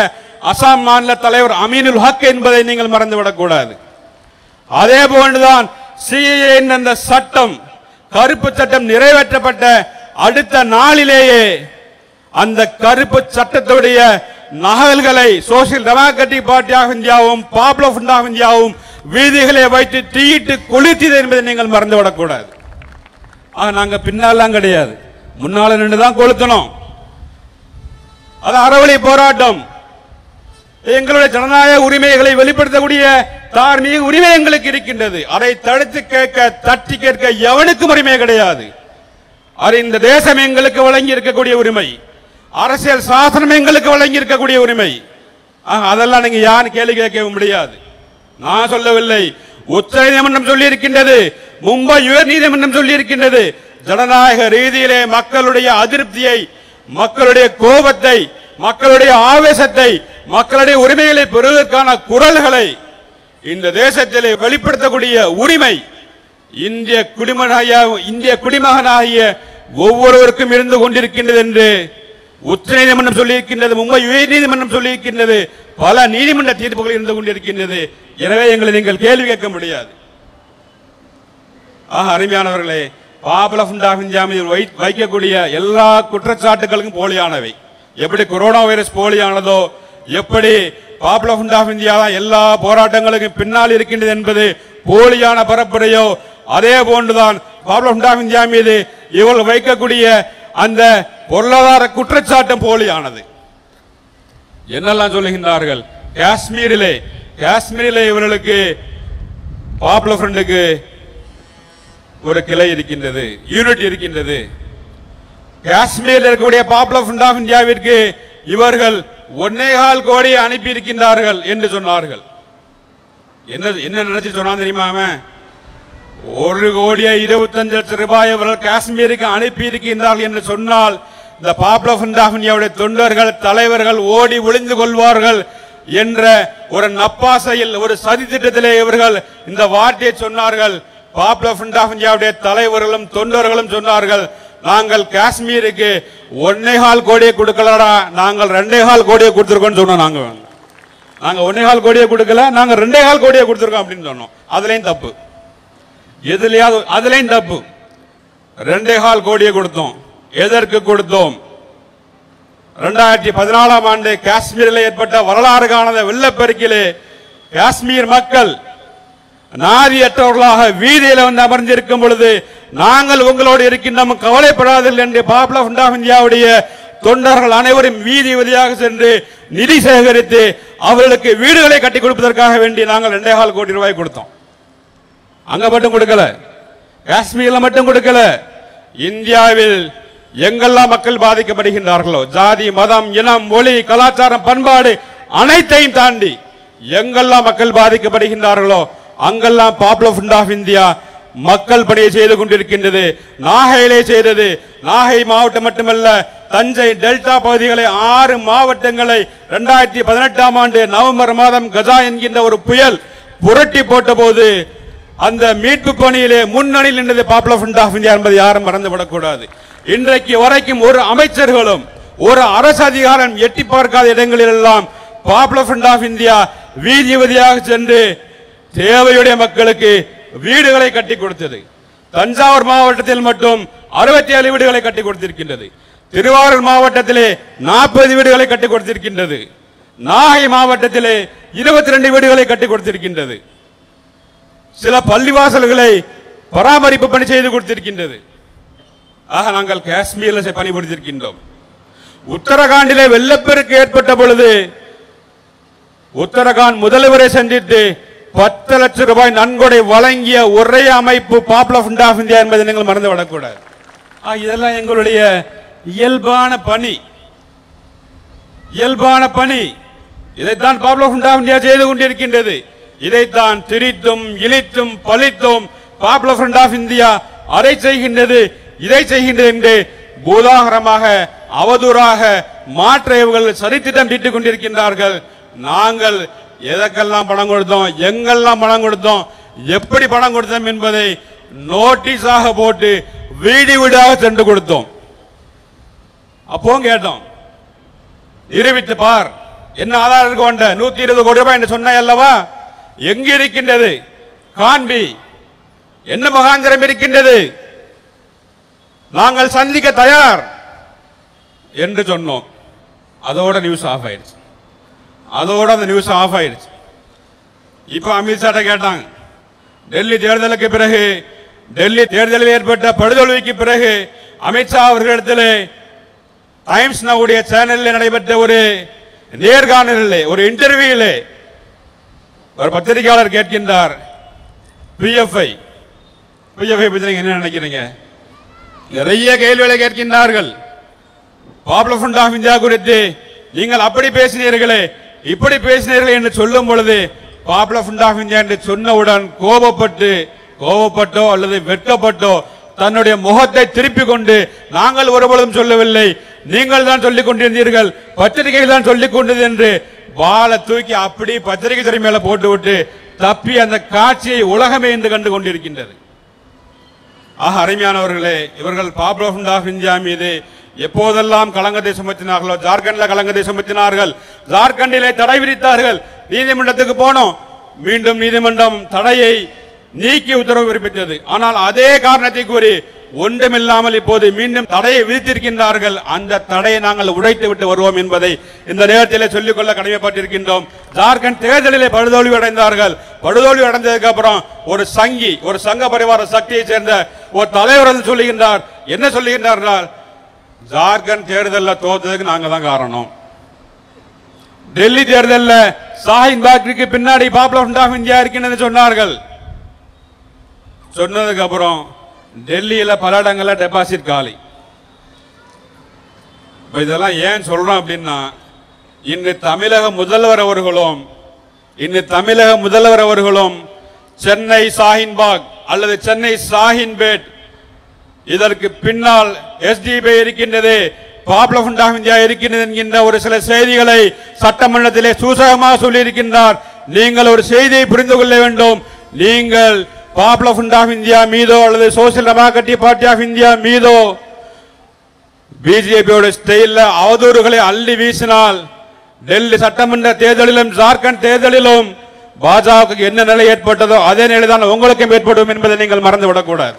அசாம் மாநில தலைவர் அமீனுல் ஹக் என்பதை நீங்கள் மறந்துவிடக் கூடாது அதே போன்றுதான் சிஏஏ என்ற சட்டம் கருப்பு சட்டம் நிறைவேற்றப்பட்ட அடுத்த நாளிலேயே அந்த கருப்பு சட்டத்துடைய நகல்களை சோசியல் டெமோக்ராட்டிக் பார்ட்டி ஆஃப் இந்தியாவும் பாப்புலர் ஃப்ரண்ட் ஆஃப் இந்தியாவும் வீதிகளை வைத்து தீயிட்டு கொளுத்தியது என்பதை நீங்கள் மறந்துவிடக் கூடாது ஆக நாங்க பின்னாலாம் கிடையாது முன்னால நின்று தான் கொளுத்தணும் அது அறவழி போராட்டம் எங்களுடைய ஜனநாயக உரிமைகளை வெளிப்படுத்தக்கூடிய தார்மீக உரிமை எங்களுக்கு இருக்கின்றது அதை தடுத்து கேட்க தட்டி கேட்க எவனுக்கும் உரிமை கிடையாது அது இந்த தேசம் எங்களுக்கு வழங்கி இருக்கக்கூடிய உரிமை அரசியல் சாசனம் எங்களுக்கு வழங்கி இருக்கக்கூடிய உரிமை ஆக, அதெல்லாம் நீங்க யாரும் கேள்வி கேட்க முடியாது நான் சொல்லவில்லை உச்ச நீதிமன்றம் சொல்லி இருக்கின்றது மும்பை உயர் நீதிமன்றம் சொல்லி இருக்கின்றது ஜனநாயக ரீதியிலே மக்களுடைய அதிருப்தியை மக்களுடைய கோபத்தை மக்களுடைய ஆவேசத்தை மக்களுடைய உரிமைகளை பெறுவதற்கான குரல்களை இந்த தேசத்திலே வெளிப்படுத்தக்கூடிய உரிமை இந்திய குடிமகனாகிய இந்திய குடிமகனாகிய ஒவ்வொருவருக்கும் இருந்து கொண்டிருக்கின்றது என்று உச்ச நீதிமன்றம் சொல்லியிருக்கின்றது மும்பை உயர் நீதிமன்றம் சொல்லியிருக்கின்றது பல நீதிமன்ற தீர்ப்புகள் இருந்து கொண்டிருக்கின்றது எனவே எங்களை நீங்கள் கேள்வி கேட்க முடியாது ஆக அருமையானவர்களே பாப்புல ஃபண்ட் ஆஃப் இந்தியா மீது வை- வைக்கக்கூடிய எல்லா குற்றச்சாட்டுகளுக்கும் போலியானவை எப்படி கொரோனா வைரஸ் போலியானதோ எப்படி பாப்புல ஃபண்ட் ஆஃப் இந்தியா தான் எல்லா போராட்டங்களுக்கும் பின்னால் இருக்கின்றது என்பது போலியான பரப்புரையோ அதே போன்றுதான் பாப்புல ஃபண்ட் ஆஃப் இந்தியா மீது இவர்கள் வைக்கக்கூடிய அந்த பொருளாதார குற்றச்சாட்டும் போலியானது என்னெல்லாம் சொல்லுகின்றார்கள் காஷ்மீரிலே காஷ்மீரிலே இவர்களுக்கு பாப்புலர் ஃப்ரண்டுக்கு ஒரு கிளை இருக்கின்றது யூனிட் இருக்கின்றது காஷ்மீரில் இருக்கக்கூடிய பாப்புலர் ஃப்ரண்ட் ஆஃப் இந்தியாவிற்கு இவர்கள் ஒன்னேகால் கோடி அனுப்பி இருக்கின்றார்கள் என்று சொன்னார்கள் என்ன என்ன நினைச்சு சொன்னா தெரியுமா அவன் ஒரு கோடியே இருபத்தஞ்சு லட்சம் ரூபாய் இவர்கள் காஷ்மீருக்கு அனுப்பி இருக்கின்றார்கள் என்று சொன்னால் இந்த பாப்புலர் ஃப்ரண்ட் ஆஃப் இந்தியாவுடைய தொண்டர்கள் தலைவர்கள் ஓடி ஒளிந்து கொள்வார்கள் என்ற ஒரு நப்பாசையில் ஒரு சதி திட்டத்திலே இவர்கள் இந்த வார்த்தையை சொன்னார்கள் பாப்புலர் ஃப்ரண்ட் ஆஃப் இந்தியாவுடைய தலைவர்களும் தொண்டர்களும் சொன்னார்கள் நாங்கள் காஷ்மீருக்கு ஒன்னேகால் கோடியை கொடுக்கலடா நாங்கள் ரெண்டேகால் கோடியை கொடுத்திருக்கோம்னு சொன்னோம் நாங்க நாங்க ஒன்னேகால் கோடியை கொடுக்கல நாங்க ரெண்டேகால் கோடியை கொடுத்திருக்கோம் அப்படின்னு சொன்னோம் அதுலயும் தப்பு எதுலயாவது அதுலயும் தப்பு ரெண்டே கால் கோடியை கொடுத்தோம் எதற்கு கொடுத்தோம் இரண்டாயிரத்தி பதினாலாம் ஆண்டு காஷ்மீரில் ஏற்பட்ட வரலாறு காணாத வெள்ளப்பெருக்கிலே காஷ்மீர் மக்கள் நாதியற்றவர்களாக வீதியில் வந்து அமர்ந்திருக்கும் பொழுது நாங்கள் உங்களோடு இருக்கின்றோம் கவலைப்படாதீர்கள் என்று பாப்புலர் ஃப்ரண்ட் ஆஃப் இந்தியாவுடைய தொண்டர்கள் அனைவரும் வீதி வீதியாக சென்று நிதி சேகரித்து அவர்களுக்கு வீடுகளை கட்டி கொடுப்பதற்காக வேண்டி நாங்கள் ரெண்டே கால் கோடி ரூபாய் கொடுத்தோம் அங்க மட்டும் கொடுக்கல காஷ்மீர்ல மட்டும் கொடுக்கல இந்தியாவில் எங்கெல்லாம் மக்கள் பாதிக்கப்படுகின்றார்களோ ஜாதி மதம் இனம் மொழி கலாச்சாரம் பண்பாடு அனைத்தையும் தாண்டி எங்கெல்லாம் மக்கள் பாதிக்கப்படுகின்றார்களோ அங்கெல்லாம் பாப்புலர் ஃப்ரண்ட் ஆஃப் இந்தியா மக்கள் பணியை செய்து கொண்டிருக்கின்றது நாகையிலே செய்தது நாகை மாவட்டம் மட்டுமல்ல தஞ்சை டெல்டா பகுதிகளை ஆறு மாவட்டங்களை இரண்டாயிரத்தி பதினெட்டாம் ஆண்டு நவம்பர் மாதம் கஜா என்கின்ற ஒரு புயல் புரட்டி போட்ட போது அந்த மீட்பு பணியிலே முன்னணியில் நின்றது பாப்புலர் ஃப்ரண்ட் ஆஃப் இந்தியா என்பதை யாரும் மறந்துவிடக்கூடாது இன்றைக்கு வரைக்கும் ஒரு அமைச்சர்களும் ஒரு அரசு அதிகாரம் எட்டி பார்க்காத இடங்களில் எல்லாம் பாப்புலர் ஃப்ரண்ட் ஆஃப் இந்தியா வீதி வீதியாக சென்று தேவையுடைய மக்களுக்கு வீடுகளை கட்டி கொடுத்தது தஞ்சாவூர் மாவட்டத்தில் மட்டும் அறுபத்தி ஏழு வீடுகளை கட்டி கொடுத்திருக்கின்றது திருவாரூர் மாவட்டத்திலே நாற்பது வீடுகளை கட்டி கொடுத்திருக்கின்றது நாகை மாவட்டத்திலே இருபத்தி ரெண்டு வீடுகளை கட்டி கொடுத்திருக்கின்றது சில பள்ளிவாசல்களை பராமரிப்பு பணி செய்து கொடுத்திருக்கின்றது ஆக நாங்கள் காஷ்மீரில் செ- பணிபுரிந்திருக்கின்றோம் உத்தரகாண்டிலே வெள்ளப்பெருக்கு ஏற்பட்ட பொழுது உத்தரகாண்ட் முதல்வரை சந்தித்து பத்து லட்சம் ரூபாய் நன்கொடை வழங்கிய ஒரே அமைப்பு பாப்புலர் ஃப்ரண்ட் ஆஃப் இந்தியா என்பதை நீங்கள் மறந்துவிடக்கூடாது ஆ, இதெல்லாம் எங்களுடைய இயல்பான பணி இயல்பான பணி இதைத்தான் பாப்புலர் ஃப்ரண்ட் ஆஃப் இந்தியா செய்து கொண்டிருக்கின்றது இதைத்தான் திரித்தும் இழித்தும் பழித்தும் பாப்புலர் ஃப்ரண்ட் ஆஃப் இந்தியா அதை செய்கின்றது இதை செய்கின்றது என்று பூதாகரமாக அவதூறாக மாற்ற இவர்கள் சரித்திட்டம் தீட்டிக் கொண்டிருக்கின்றார்கள் நாங்கள் எதற்கெல்லாம் பணம் கொடுத்தோம் எங்கெல்லாம் பணம் கொடுத்தோம் எப்படி பணம் கொடுத்தோம் என்பதை நோட்டீஸாக போட்டு வீடு வீடாக சென்று கொடுத்தோம் அப்போ கேட்டோம் நிரூபித்து பார் என்ன ஆதாரம் இருக்கு உன்ட நூத்தி இருபது கோடி ரூபாய் என்று சொன்னாய் அல்லவா எங்க இருக்கின்றது காண்பி என்ன முகாந்திரம் இருக்கின்றது நாங்கள் சந்திக்க தயார் என்று சொன்னோம் அதோட நியூஸ் ஆஃப் ஆயிடுச்சு அதோட அந்த நியூஸ் ஆஃப் ஆயிடுச்சு இப்ப அமித்ஷாட்ட கேட்டாங்க டெல்லி தேர்தலுக்கு பிறகு டெல்லி தேர்தலில் ஏற்பட்ட படுதோல்விக்கு பிறகு அமித்ஷா அவர்களிடத்தில் டைம்ஸ் நவுடைய சேனலில் நடைபெற்ற ஒரு நேர்காணலில் ஒரு இன்டர்வியூல ஒரு பத்திரிகையாளர் கேட்கின்றார் பிஎஃப்ஐ பிஎஃப்ஐ பத்தி நீங்க என்ன நினைக்கிறீங்க நிறைய கேள்விகளை கேட்கின்றார்கள் பாப்புலர் ஃப்ரண்ட் ஆஃப் இந்தியா குறித்து நீங்கள் அப்படி பேசினீர்களே இப்படி பேசினீர்கள் என்று சொல்லும் பொழுது பாப்புலர் ஃப்ரண்ட் ஆஃப் இந்தியா என்று சொன்னவுடன் கோபப்பட்டு கோபப்பட்டோ அல்லது வெட்கப்பட்டோ தன்னுடைய முகத்தை திருப்பிக் கொண்டு நாங்கள் ஒருபொழுதும் சொல்லவில்லை நீங்கள் தான் சொல்லிக் கொண்டிருந்தீர்கள் பத்திரிகைகள் தான் சொல்லிக் கொண்டது என்று வாளை தூக்கி அப்படி பத்திரிகை துறை மேல போட்டுவிட்டு தப்பி அந்த காட்சியை உலகமே என்று கண்டு கொண்டிருக்கின்றது ஆக அருமையானவர்களே இவர்கள் பாப்புலர் ஃப்ரண்ட் ஆஃப் இந்தியா மீது எப்போதெல்லாம் களங்கத்தை சுமத்தினார்களோ ஜார்க்கண்ட்ல களங்கத்தை சுமத்தினார்கள் ஜார்க்கண்டிலே தடை விதித்தார்கள் நீதிமன்றத்துக்கு போனோம் மீண்டும் நீதிமன்றம் தடையை நீக்கி உத்தரவு பிறப்பித்தது ஆனால் அதே காரணத்தை கூறி ஒன்றுமில்லாமல் இப்போது மீண்டும் தடையை விதித்திருக்கின்றார்கள் அந்த தடையை நாங்கள் உடைத்து விட்டு வருவோம் என்பதை இந்த நேரத்திலே சொல்லிக்கொள்ள கடமைப்பட்டிருக்கின்றோம் ஜார்க்கண்ட் தேர்தலிலே படுதோல்வி அடைந்தார்கள் படுதோல்வி அடைந்ததுக்கு அப்புறம் ஒரு சங்கி ஒரு சங்க பரிவார சக்தியை சேர்ந்த ஒரு தலைவர் வந்து சொல்லுகின்றார் என்ன சொல்லுகின்றார்கள் ஜார்க்கண்ட் தேர்தலில் தோத்ததுக்கு நாங்க தான் காரணம் டெல்லி தேர்தலில் சாஹின் பாக்ரிக்கு பின்னாடி பாப்புலர் ஃப்ரண்ட் ஆஃப் இந்தியா இருக்கின்றது சொன்னார்கள் சொன்னதுக்கு அப்புறம் டெல்லியில பல இடங்கள்ல டெபாசிட் காலி இப்ப இதெல்லாம் ஏன் சொல்றோம் அப்படின்னா இன்று தமிழக முதல்வர் அவர்களும் இன்று தமிழக முதல்வர் அவர்களும் சென்னை சாஹின்பாக் அல்லது சென்னை சாஹின்பேட் இதற்கு பின்னால் எஸ்டிபி இருக்கின்றது பாப்புலர் ஃப்ரண்ட் ஆஃப் இந்தியா இருக்கின்றது என்கின்ற ஒரு சில செய்திகளை சட்டமன்றத்திலே சூசகமாக சொல்லியிருக்கின்றார் நீங்கள் ஒரு செய்தியை புரிந்து கொள்ள வேண்டும் நீங்கள் பாப்புலர் ஃப்ரண்ட் ஆஃப் இந்தியா மீதோ அல்லது social democratic party of India மீதோ பிஜேபியோட ஸ்டைல்ல அவதூறுகளை அள்ளி வீசினால் டெல்லி சட்டமன்ற தேர்தலிலும் ஜார்க்கண்ட் தேர்தலிலும் பாஜகவுக்கு என்ன நிலை ஏற்பட்டதோ அதே நிலை தான் உங்களுக்கும் ஏற்படும் என்பதை நீங்கள் மறந்துவிடக்கூடாது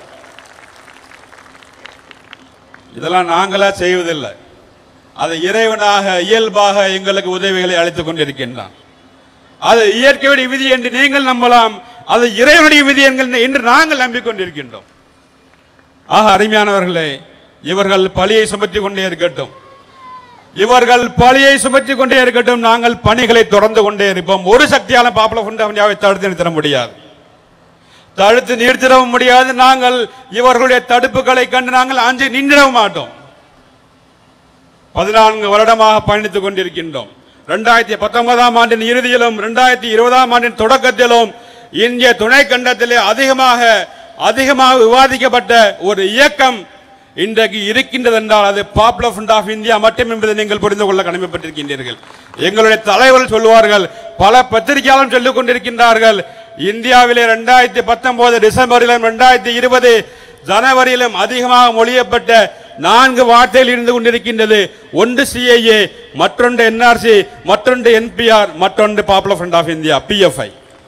இதெல்லாம் நாங்களா செய்வதில்லை அது இறைவனாக இயல்பாக எங்களுக்கு உதவிகளை அளித்துக் கொண்டிருக்கின்றான் அது இயற்கையுடைய விதி என்று நீங்கள் நம்பலாம் அது இறைவனுடைய விதி என்கின்ற- என்று நாங்கள் நம்பிக்கொண்டிருக்கின்றோம் ஆக அருமையானவர்களே இவர்கள் பழியை சுமத்திக் கொண்டே இருக்கட்டும் இவர்கள் பழியை சுமத்திக் கொண்டே இருக்கட்டும் நாங்கள் பணிகளை தொடர்ந்து கொண்டே இருப்போம் ஒரு சக்தியால பாப்புலர் ஃப்ரண்ட் ஆஃப் இந்தியாவை தடுத்து நிறுத்திட முடியாது தடுத்து நிறுத்திடவும் முடியாது நாங்கள் இவர்களுடைய தடுப்புகளை கண்டு நாங்கள் அஞ்சு நின்றிடவும் மாட்டோம் பதினான்கு வருடமாக பயணித்துக் கொண்டிருக்கின்றோம் இரண்டாயிரத்தி பத்தொன்பதாம் ஆண்டின் இறுதியிலும் இரண்டாயிரத்தி இருபதாம் ஆண்டின் தொடக்கத்திலும் இந்திய துணை கண்டத்திலே அதிகமாக அதிகமாக விவாதிக்கப்பட்ட ஒரு இயக்கம் இன்றைக்கு இருக்கின்றது என்றால் அது பாப்புலர் ஃப்ரண்ட் ஆஃப் இந்தியா மட்டும் என்பதை நீங்கள் புரிந்து கொள்ள கடமைப்பட்டிருக்கின்றீர்கள் எங்களுடைய தலைவர்கள் சொல்லுவார்கள் பல பத்திரிகையாளரும் சொல்லிக் கொண்டிருக்கின்றார்கள் இந்தியாவிலே இரண்டாயிரத்தி பத்தொன்பது டிசம்பரிலும் இரண்டாயிரத்தி இருபது ஜனவரியிலும் அதிகமாக மொழியப்பட்ட நான்கு வார்த்தைகள் இருந்து கொண்டிருக்கின்றது ஒன்று சிஐஏ மற்றொன்று என்ஆர்சி மற்றொன்று என்பிஆர் மற்றொன்று popular front of India PFI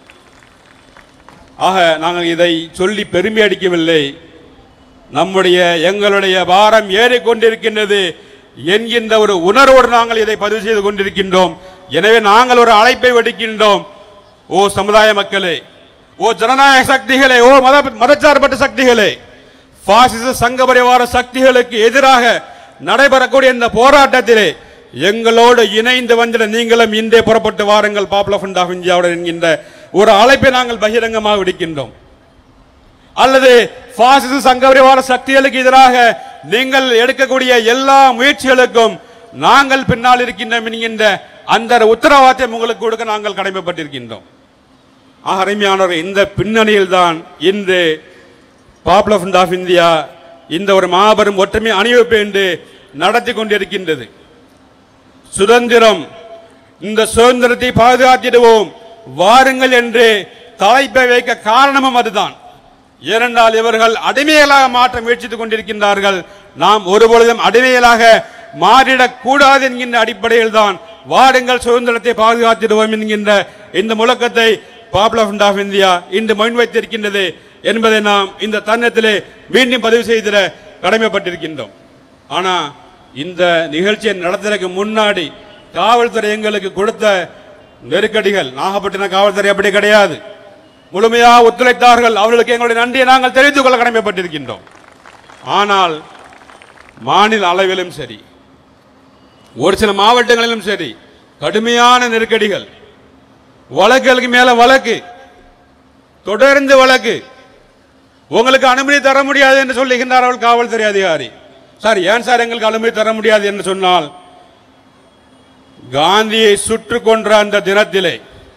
ஆக நாங்கள் இதை சொல்லி பெருமை அடிக்கவில்லை நம்முடைய எங்களுடைய பாரம் ஏறிக்கொண்டிருக்கின்றது என்கின்ற ஒரு உணர்வோடு நாங்கள் இதை பதிவு செய்து கொண்டிருக்கின்றோம் எனவே நாங்கள் ஒரு அழைப்பை விடுக்கின்றோம் ஓ சமுதாய மக்களே ஓ ஜனநாயக சக்திகளே ஓ மத மதச்சார்பற்ற சக்திகளே பாசிச சங்க பரிவார சக்திகளுக்கு எதிராக நடைபெறக்கூடிய இந்த போராட்டத்திலே எங்களோடு இணைந்து வந்திட நீங்களும் இன்றே புறப்பட்டு வாருங்கள் பாப்புலர் ஃப்ரண்ட் ஆஃப் இந்தியாவுடன் என்கின்ற ஒரு அழைப்பை நாங்கள் பகிரங்கமாக விடுக்கின்றோம் அல்லது பாசிச சங்கபரிவார சக்திகளுக்கு எதிராக நீங்கள் எடுக்கக்கூடிய எல்லா முயற்சிகளுக்கும் நாங்கள் பின்னால் இருக்கின்றோம் என்கின்ற அந்த உத்தரவாதத்தை உங்களுக்கு கொடுக்க நாங்கள் கடமைப்பட்டிருக்கின்றோம் ஆக அருமையானவர் இந்த பின்னணியில் தான் இன்று பாப்புலர் ஃப்ரண்ட் ஆஃப் இந்தியா இந்த ஒரு மாபெரும் ஒற்றுமை அணிவகுப்பு என்று நடத்தி கொண்டிருக்கின்றது சுதந்திரம் இந்த சுதந்திரத்தை பாதுகாத்திடுவோம் வாருங்கள் என்று தலைப்பை வைக்க காரணமும் அதுதான் ஏனென்றால் இவர்கள் அடிமைகளாக மாற்ற முயற்சித்துக் கொண்டிருக்கின்றார்கள் நாம் ஒருபொழுதும் அடிமைகளாக மாறிடக் கூடாது என்கின்ற அடிப்படையில் தான் வாடுங்கள் சுதந்திரத்தை பாதுகாத்திடுவோம் என்கின்ற இந்த முழக்கத்தை பாப்புலர் ஃப்ரண்ட் ஆஃப் இந்தியா இன்று முன்வைத்திருக்கின்றது என்பதை நாம் இந்த தருணத்திலே மீண்டும் பதிவு செய்திட கடமைப்பட்டிருக்கின்றோம் ஆனா இந்த நிகழ்ச்சியை நடத்துறதுக்கு முன்னாடி காவல்துறை எங்களுக்கு கொடுத்த நெருக்கடிகள் நாகப்பட்டினம் காவல்துறை அப்படி கிடையாது முழுமையாக ஒத்துழைத்தார்கள் அவர்களுக்கு எங்களுடைய நன்றியை நாங்கள் தெரிவித்துக் கொள்ள கடமைப்பட்டிருக்கின்றோம் ஆனால் மாநில அளவிலும் சரி ஒரு சில மாவட்டங்களிலும் சரி கடுமையான நெருக்கடிகள் வழக்குகளுக்கு மேல வழக்கு தொடர்ந்து வழக்கு உங்களுக்கு அனுமதி தர முடியாது என்று சொல்லுகின்றார் அவள் காவல்துறை அதிகாரி சார் ஏன் சார் எங்களுக்கு அனுமதி தர முடியாது என்று சொன்னால் காந்தியை சுட்டு கொன்ற அந்த தினத்திலே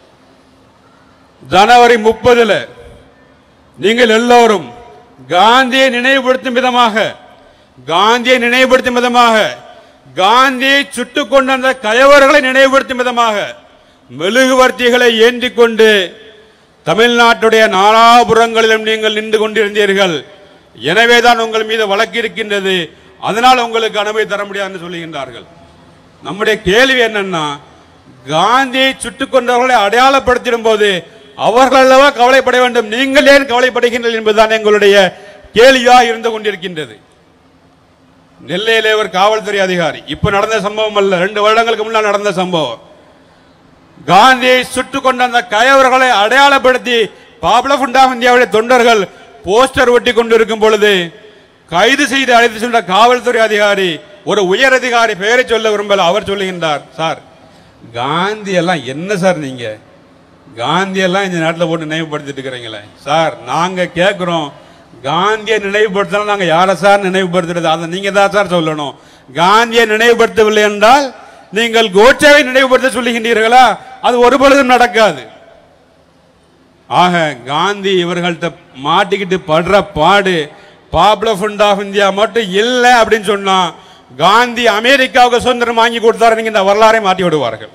ஜனவரி முப்பதுல நீங்கள் எல்லோரும் காந்தியை நினைவுபடுத்தும் விதமாக காந்தியை நினைவுபடுத்தும் விதமாக காந்தியை சுட்டுக் கொண்ட அந்த கயவர்களை நினைவுபடுத்தும் விதமாக மெழுகுவர்த்திகளை ஏந்திக் கொண்டு தமிழ்நாட்டுடைய நாலாபுரங்களிலும் நீங்கள் நின்று கொண்டிருந்தீர்கள் எனவேதான் உங்கள் மீது வழக்கு இருக்கின்றது அதனால் உங்களுக்கு அனுமதி தர முடியாதுன்னு சொல்லுகின்றார்கள் நம்முடைய கேள்வி என்னன்னா காந்தியை சுட்டுக் கொண்டவர்களை அடையாளப்படுத்திடும் போது அவர்கள் அல்லவா கவலைப்பட வேண்டும் நீங்கள் ஏன் கவலைப்படுகின்றீர்கள் என்பதுதான் எங்களுடைய கேள்வியாக இருந்து கொண்டிருக்கின்றது நெல்லையிலே ஒரு காவல்துறை அதிகாரி இப்ப நடந்த சம்பவம் அல்ல ரெண்டு வருடங்களுக்கு முன்னால் நடந்த சம்பவம் காந்தியை சுட்டுக் கொண்ட அந்த கயவர்களை அடையாளப்படுத்தி பாப்புலர் ஃப்ரண்ட் ஆஃப் இந்தியாவுடைய தொண்டர்கள் போஸ்டர் ஒட்டி கொண்டிருக்கும் பொழுது கைது செய்து அழைத்து சென்ற காவல்துறை அதிகாரி ஒரு உயர் அதிகாரி பெயரை சொல்ல விரும்பல அவர் சொல்லுகின்றார் சார் காந்தி எல்லாம் என்ன சார் நீங்க காந்தி எல்லாம் இந்த நாட்டில் போட்டு நினைவுபடுத்திட்டு இருக்கிறீங்களே சார் நாங்க கேட்கிறோம் காந்தியை நினைவுபடுத்தலாம் நாங்க யாரை சார் நினைவுபடுத்துறது அதை நீங்க தான் சார் சொல்லணும் காந்தியை நினைவுபடுத்தவில்லை என்றால் நீங்கள் கோட்சேவை நினைவுபடுத்த சொல்லுகின்றீர்களா அது ஒரு பொழுதும் நடக்காது ஆக காந்தி இவர்கள்ட்ட மாட்டிக்கிட்டு படுற பாடு பாப்புலர் ஃப்ரண்ட் ஆஃப் இந்தியா மட்டும் இல்லை அப்படின்னு சொன்னா காந்தி அமெரிக்காவுக்கு சுதந்திரம் வாங்கி கொடுத்தாரு நீங்க இந்த வரலாறை மாட்டி விடுவார்கள்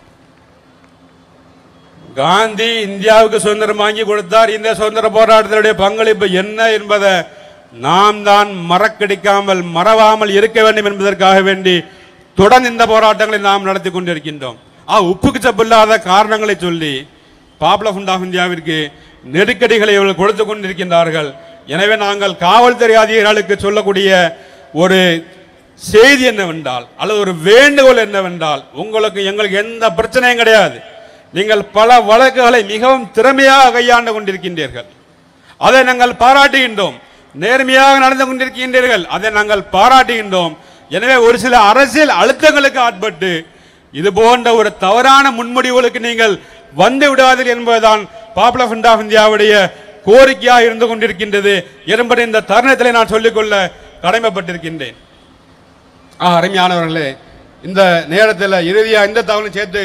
காந்தி இந்தியாவுக்கு சுதந்திரம் வாங்கி கொடுத்தார் இந்த சுதந்திர போராட்டத்தினுடைய பங்களிப்பு என்ன என்பதை நாம் தான் மறக்கடிக்காமல் மறவாமல் இருக்க வேண்டும் என்பதற்காக வேண்டி தொடர்ந்து இந்த போராட்டங்களை நாம் நடத்தி கொண்டிருக்கின்றோம் ஆ உப்புக்கு சப்பில்லாத காரணங்களை சொல்லி பாப்புலர் ஃப்ரண்ட் ஆஃப் இந்தியாவிற்கு நெருக்கடிகளை இவர்கள் கொடுத்து கொண்டிருக்கின்றார்கள் எனவே நாங்கள் காவல்துறை அதிகாரிகளுக்கு சொல்லக்கூடிய ஒரு செய்தி என்னவென்றால் அல்லது ஒரு வேண்டுகோள் என்னவென்றால் உங்களுக்கு எங்களுக்கு எந்த பிரச்சனையும் கிடையாது நீங்கள் பல வழக்குகளை மிகவும் திறமையாக கையாண்டு கொண்டிருக்கின்றீர்கள் அதை நாங்கள் பாராட்டுகின்றோம் நேர்மையாக நடந்து கொண்டிருக்கின்றீர்கள் அதை நாங்கள் பாராட்டுகின்றோம் எனவே ஒரு சில அரசியல் அழுத்தங்களுக்கு ஆட்பட்டு இது போன்ற ஒரு தவறான முன்முடிவுகளுக்கு நீங்கள் வந்து விடாதீர்கள் என்பதுதான் பாப்புலர் ஃப்ரண்ட் ஆஃப் இந்தியாவுடைய கோரிக்கையாக இருந்து கொண்டிருக்கின்றது என்பதை இந்த தருணத்தில் நான் சொல்லிக்கொள்ள கடமைப்பட்டிருக்கின்றேன் ஆ, அருமையானவர்களே இந்த நேரத்தில் இறுதியா இந்த தகவலும் சேர்த்து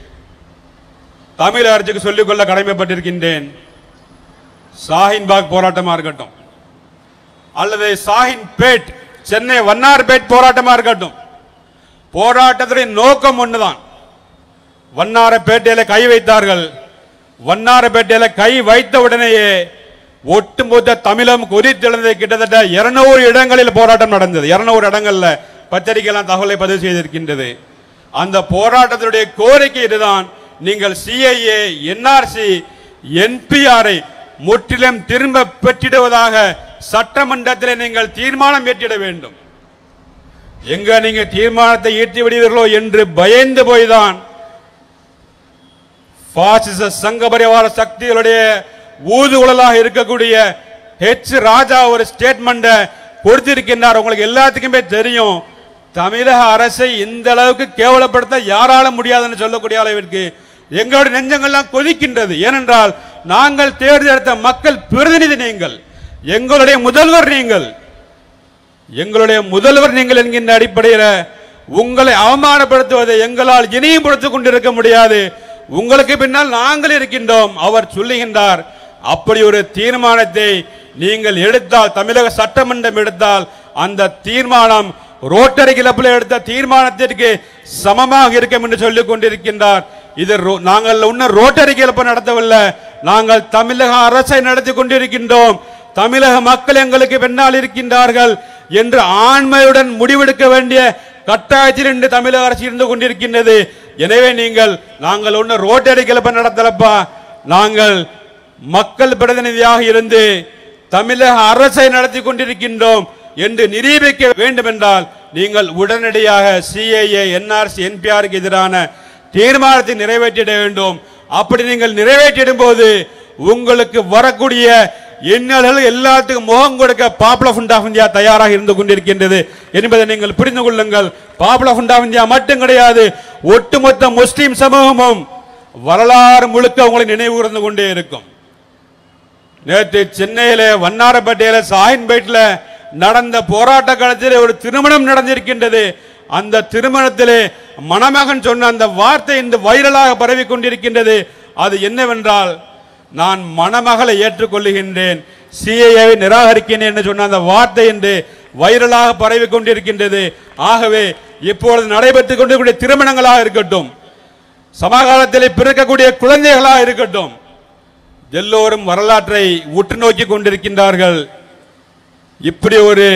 தமிழ் அரசுக்கு சொல்லிக்கொள்ள கடமைப்பட்டிருக்கின்றேன் ஷாஹின்பாக் போராட்டமா இருக்கட்டும் அல்லது ஷாஹின் பேட் சென்னை வண்ணார்பேட் போராட்டமா இருக்கட்டும் போராட்டத்துடைய நோக்கம் ஒண்ணுதான் வண்ணாரப்பேட்டையில கை வைத்தார்கள் வண்ணாரப்பேட்டையில கை வைத்த உடனேயே ஒட்டுமொத்த தமிழம் கொதித்தெழுந்தது கிட்டத்தட்ட இருநூறு இடங்களில் போராட்டம் நடந்தது இருநூறு இடங்கள்ல பத்திரிகைலாம் தகவலை பதிவு செய்திருக்கின்றது அந்த போராட்டத்தினுடைய கோரிக்கை இதுதான் நீங்கள் சிஐஏ என்ஆர்சி என்பிஆரை முற்றிலும் திரும்ப பெற்றிடுவதாக சட்டமன்றத்தில் நீங்கள் தீர்மானம் ஏற்றிட வேண்டும் எங்க நீங்க தீர்மானத்தை ஈட்டி விடுவீர்களோ என்று பயந்து போய்தான் பாசிச சங்க பரிவார சக்திகளுடைய ஊதுகுழலாக இருக்கக்கூடிய ஹெச் ராஜா ஒரு ஸ்டேட்மெண்ட கொடுத்திருக்கின்றார் உங்களுக்கு எல்லாத்துக்குமே தெரியும் தமிழக அரசை இந்த அளவுக்கு கேவலப்படுத்த யாரால முடியாதுன்னு சொல்லக்கூடிய அளவிற்கு எங்களுடைய நெஞ்சங்கள்லாம் கொதிக்கின்றது ஏனென்றால் நாங்கள் தேர்ந்தெடுத்த மக்கள் பிரதிநிதி நீங்கள் எங்களுடைய முதல்வர் நீங்கள் எங்களுடைய முதல்வர் நீங்கள் என்கின்ற அடிப்படையில் உங்களை அவமானப்படுத்துவதை எங்களால் இனியும் பொறுத்துக் கொண்டிருக்க முடியாது உங்களுக்கு பின்னால் நாங்கள் இருக்கின்றோம் அவர் சொல்லுகின்றார் அப்படி ஒரு தீர்மானத்தை நீங்கள் எடுத்தால் தமிழக சட்டமன்றம் எடுத்தால் அந்த தீர்மானம் ரோட்டரி கிளப்பில் எடுத்த தீர்மானத்திற்கு சமமாக இருக்கும் என்று சொல்லிக் கொண்டிருக்கின்றார் இது ரோ- நாங்கள் இன்னும் ரோட்டரி கிளப்பு நடத்தவில்லை நாங்கள் தமிழக அரசை நடத்தி கொண்டிருக்கின்றோம் தமிழக மக்கள் எங்களுக்கு பின்னால் இருக்கின்றார்கள் என்று ஆண்மையுடன் முடிவெடுக்க வேண்டிய கட்டாயத்தில் இன்று தமிழக அரசு இருந்து கொண்டிருக்கின்றது எனவே நீங்கள் நாங்கள் ஒன்று ரோட்டரி கிளப்ப நடத்தலப்பா நாங்கள் மக்கள் பிரதிநிதியாக இருந்து தமிழக அரசை நடத்தி கொண்டிருக்கின்றோம் என்று நிரூபிக்க வேண்டும் என்றால் நீங்கள் உடனடியாக சிஏஏ என்ஆர்சி என்பிஆருக்கு எதிரான தீர்மானத்தை நிறைவேற்றிட வேண்டும் அப்படி நீங்கள் நிறைவேற்றிடும் போது உங்களுக்கு வரக்கூடிய இன்னல்கள் எல்லாத்துக்கும் முகம் கொடுக்க பாப்புலர் ஃபண்ட் ஆஃப் இந்தியா தயாராக இருந்து கொண்டிருக்கின்றது என்பதை நீங்கள் புரிந்து கொள்ளுங்கள் பாப்புலர் ஃபண்ட் ஆஃப் இந்தியா மட்டும் கிடையாது ஒட்டுமொத்த முஸ்லிம் சமூகமும் வரலாறு முழுக்க உங்களை நினைவு கூர்ந்து கொண்டே இருக்கும் நேற்று சென்னையில வண்ணாரப்பேட்டையில சாயின்பேட்டில் நடந்த போராட்ட காலத்தில் ஒரு திருமணம் நடந்திருக்கின்றது அந்த திருமணத்திலே மணமகன் சொன்ன அந்த வார்த்தை இந்த வைரலாக பரவி கொண்டிருக்கின்றது அது என்னவென்றால் நான் மணமகளை ஏற்றுக்கொள்ளுகின்றேன் சிஏஏவை நிராகரிக்கிறேன் என்று சொன்ன அந்த வார்த்தை என்று வைரலாக பரவி கொண்டிருக்கின்றது ஆகவே இப்பொழுது நடைபெற்றுக் கொண்டிருக்கிற திருமணங்களாக இருக்கட்டும் சமகாலத்திலே பிறக்கக்கூடிய குழந்தைகளாக இருக்கட்டும் எல்லோரும் வரலாற்றை உற்று நோக்கி கொண்டிருக்கின்றார்கள் இப்படி ஒரு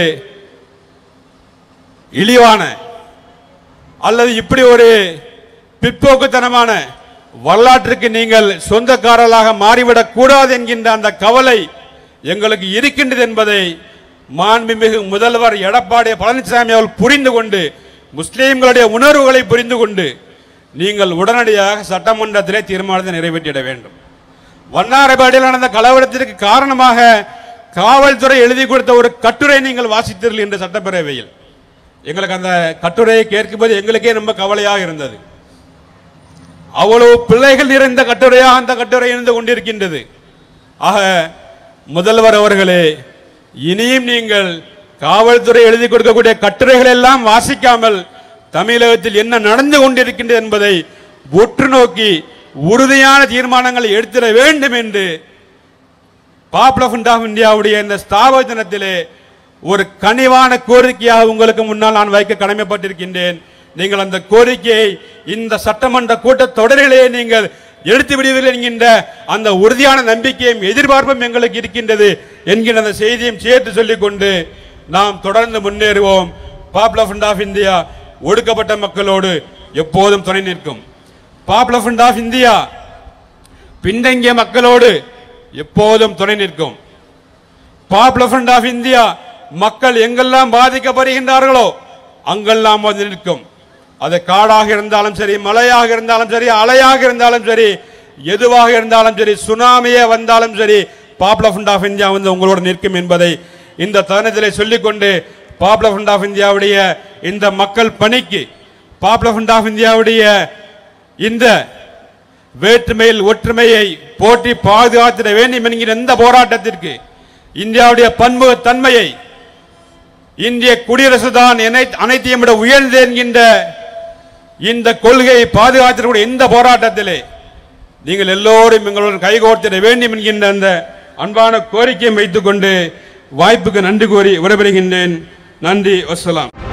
இழிவான அல்லது இப்படி ஒரு பிற்போக்குத்தனமான வரலாற்றுக்கு நீங்கள் சொந்தக்காரர்களாக மாறிவிடக் கூடாது என்கின்ற அந்த கவலை எங்களுக்கு இருக்கின்றது என்பதை மாண்புமிகு முதல்வர் எடப்பாடி பழனிசாமி அவர்கள் புரிந்து கொண்டு முஸ்லிம்களுடைய உணர்வுகளை புரிந்து கொண்டு நீங்கள் உடனடியாக சட்டமன்றத்திலே தீர்மானத்தை நிறைவேற்றிட வேண்டும் வண்ணாரபாடியில் நடந்த கலவரத்திற்கு காரணமாக காவல்துறை எழுதி கொடுத்த ஒரு கட்டுரை நீங்கள் வாசித்தீர்கள் என்ற சட்டப்பேரவையில் எங்களுக்கு அந்த கட்டுரையை கேட்கும்போது எங்களுக்கே ரொம்ப கவலையாக இருந்தது அவ்வளவு பிள்ளைகள் நிறைந்த கட்டுரையாக அந்த கட்டுரை இருந்து கொண்டிருக்கின்றது ஆக முதல்வர் அவர்களே இனியும் நீங்கள் காவல்துறை எழுதி கொடுக்கக்கூடிய கட்டுரைகள் எல்லாம் வாசிக்காமல் தமிழகத்தில் என்ன நடந்து கொண்டிருக்கின்றது என்பதை உற்று நோக்கி உறுதியான தீர்மானங்களை எடுத்திட வேண்டும் என்று பாப்புலர் ஃபண்ட் ஆஃப் இந்தியாவுடைய இந்த ஸ்தாபக தினத்திலே ஒரு கனிவான கோரிக்கையாக உங்களுக்கு முன்னால் நான் வைக்க கடமைப்பட்டிருக்கின்றேன் நீங்கள் அந்த கோரிக்கையை இந்த சட்டமன்ற கூட்டத் தொடரிலே நீங்கள் எடுத்து விடுவீர்கள் என்கின்ற அந்த உறுதியான நம்பிக்கையும் எதிர்பார்ப்பும் எங்களுக்கு இருக்கின்றது என்கின்ற அந்த செய்தியும் சேர்த்து சொல்லிக்கொண்டு நாம் தொடர்ந்து முன்னேறுவோம் பாப்புலர் ஃபண்ட் ஆஃப் இந்தியா ஒடுக்கப்பட்ட மக்களோடு எப்போதும் துணை நிற்கும் பாப்புலர் ஃபண்ட் ஆஃப் இந்தியா பின்தங்கிய மக்களோடு எப்போதும் துணை நிற்கும் பாப்புலர் ஃப்ரண்ட் ஆஃப் இந்தியா மக்கள் எங்கெல்லாம் பாதிக்கப்படுகின்றார்களோ அங்கெல்லாம் வந்து நிற்கும் அது காடாக இருந்தாலும் சரி மலையாக இருந்தாலும் சரி அலையாக இருந்தாலும் சரி எதுவாக இருந்தாலும் சரி சுனாமியே வந்தாலும் சரி பாப்புலர் ஃப்ரண்ட் ஆஃப் இந்தியா வந்து உங்களோடு நிற்கும் என்பதை இந்த தருணத்திலே சொல்லிக்கொண்டு பாப்புலர் ஃப்ரண்ட் ஆஃப் இந்தியாவுடைய இந்த மக்கள் பணிக்கு பாப்புலர் ஃப்ரண்ட் ஆஃப் இந்தியாவுடைய இந்த வேற்றுமையில் ஒற்றுமையை போற்றி பாதுகாத்திட வேண்டும் என்கிற இந்த போராட்டத்திற்கு இந்தியாவுடைய பன்முக தன்மையை இந்திய குடியரசு தான் அனைத்தையும் விட உயர்ந்து என்கின்ற இந்த கொள்கையை பாதுகாத்திடக்கூடிய இந்த போராட்டத்திலே நீங்கள் எல்லோரும் எங்களுடன் கைகோர்த்திட வேண்டும் என்கின்ற அந்த அன்பான கோரிக்கையை வைத்துக்கொண்டு வாய்ப்புக்கு நன்றி கூறி விடைபெறுகின்றேன் நன்றி வசலாம்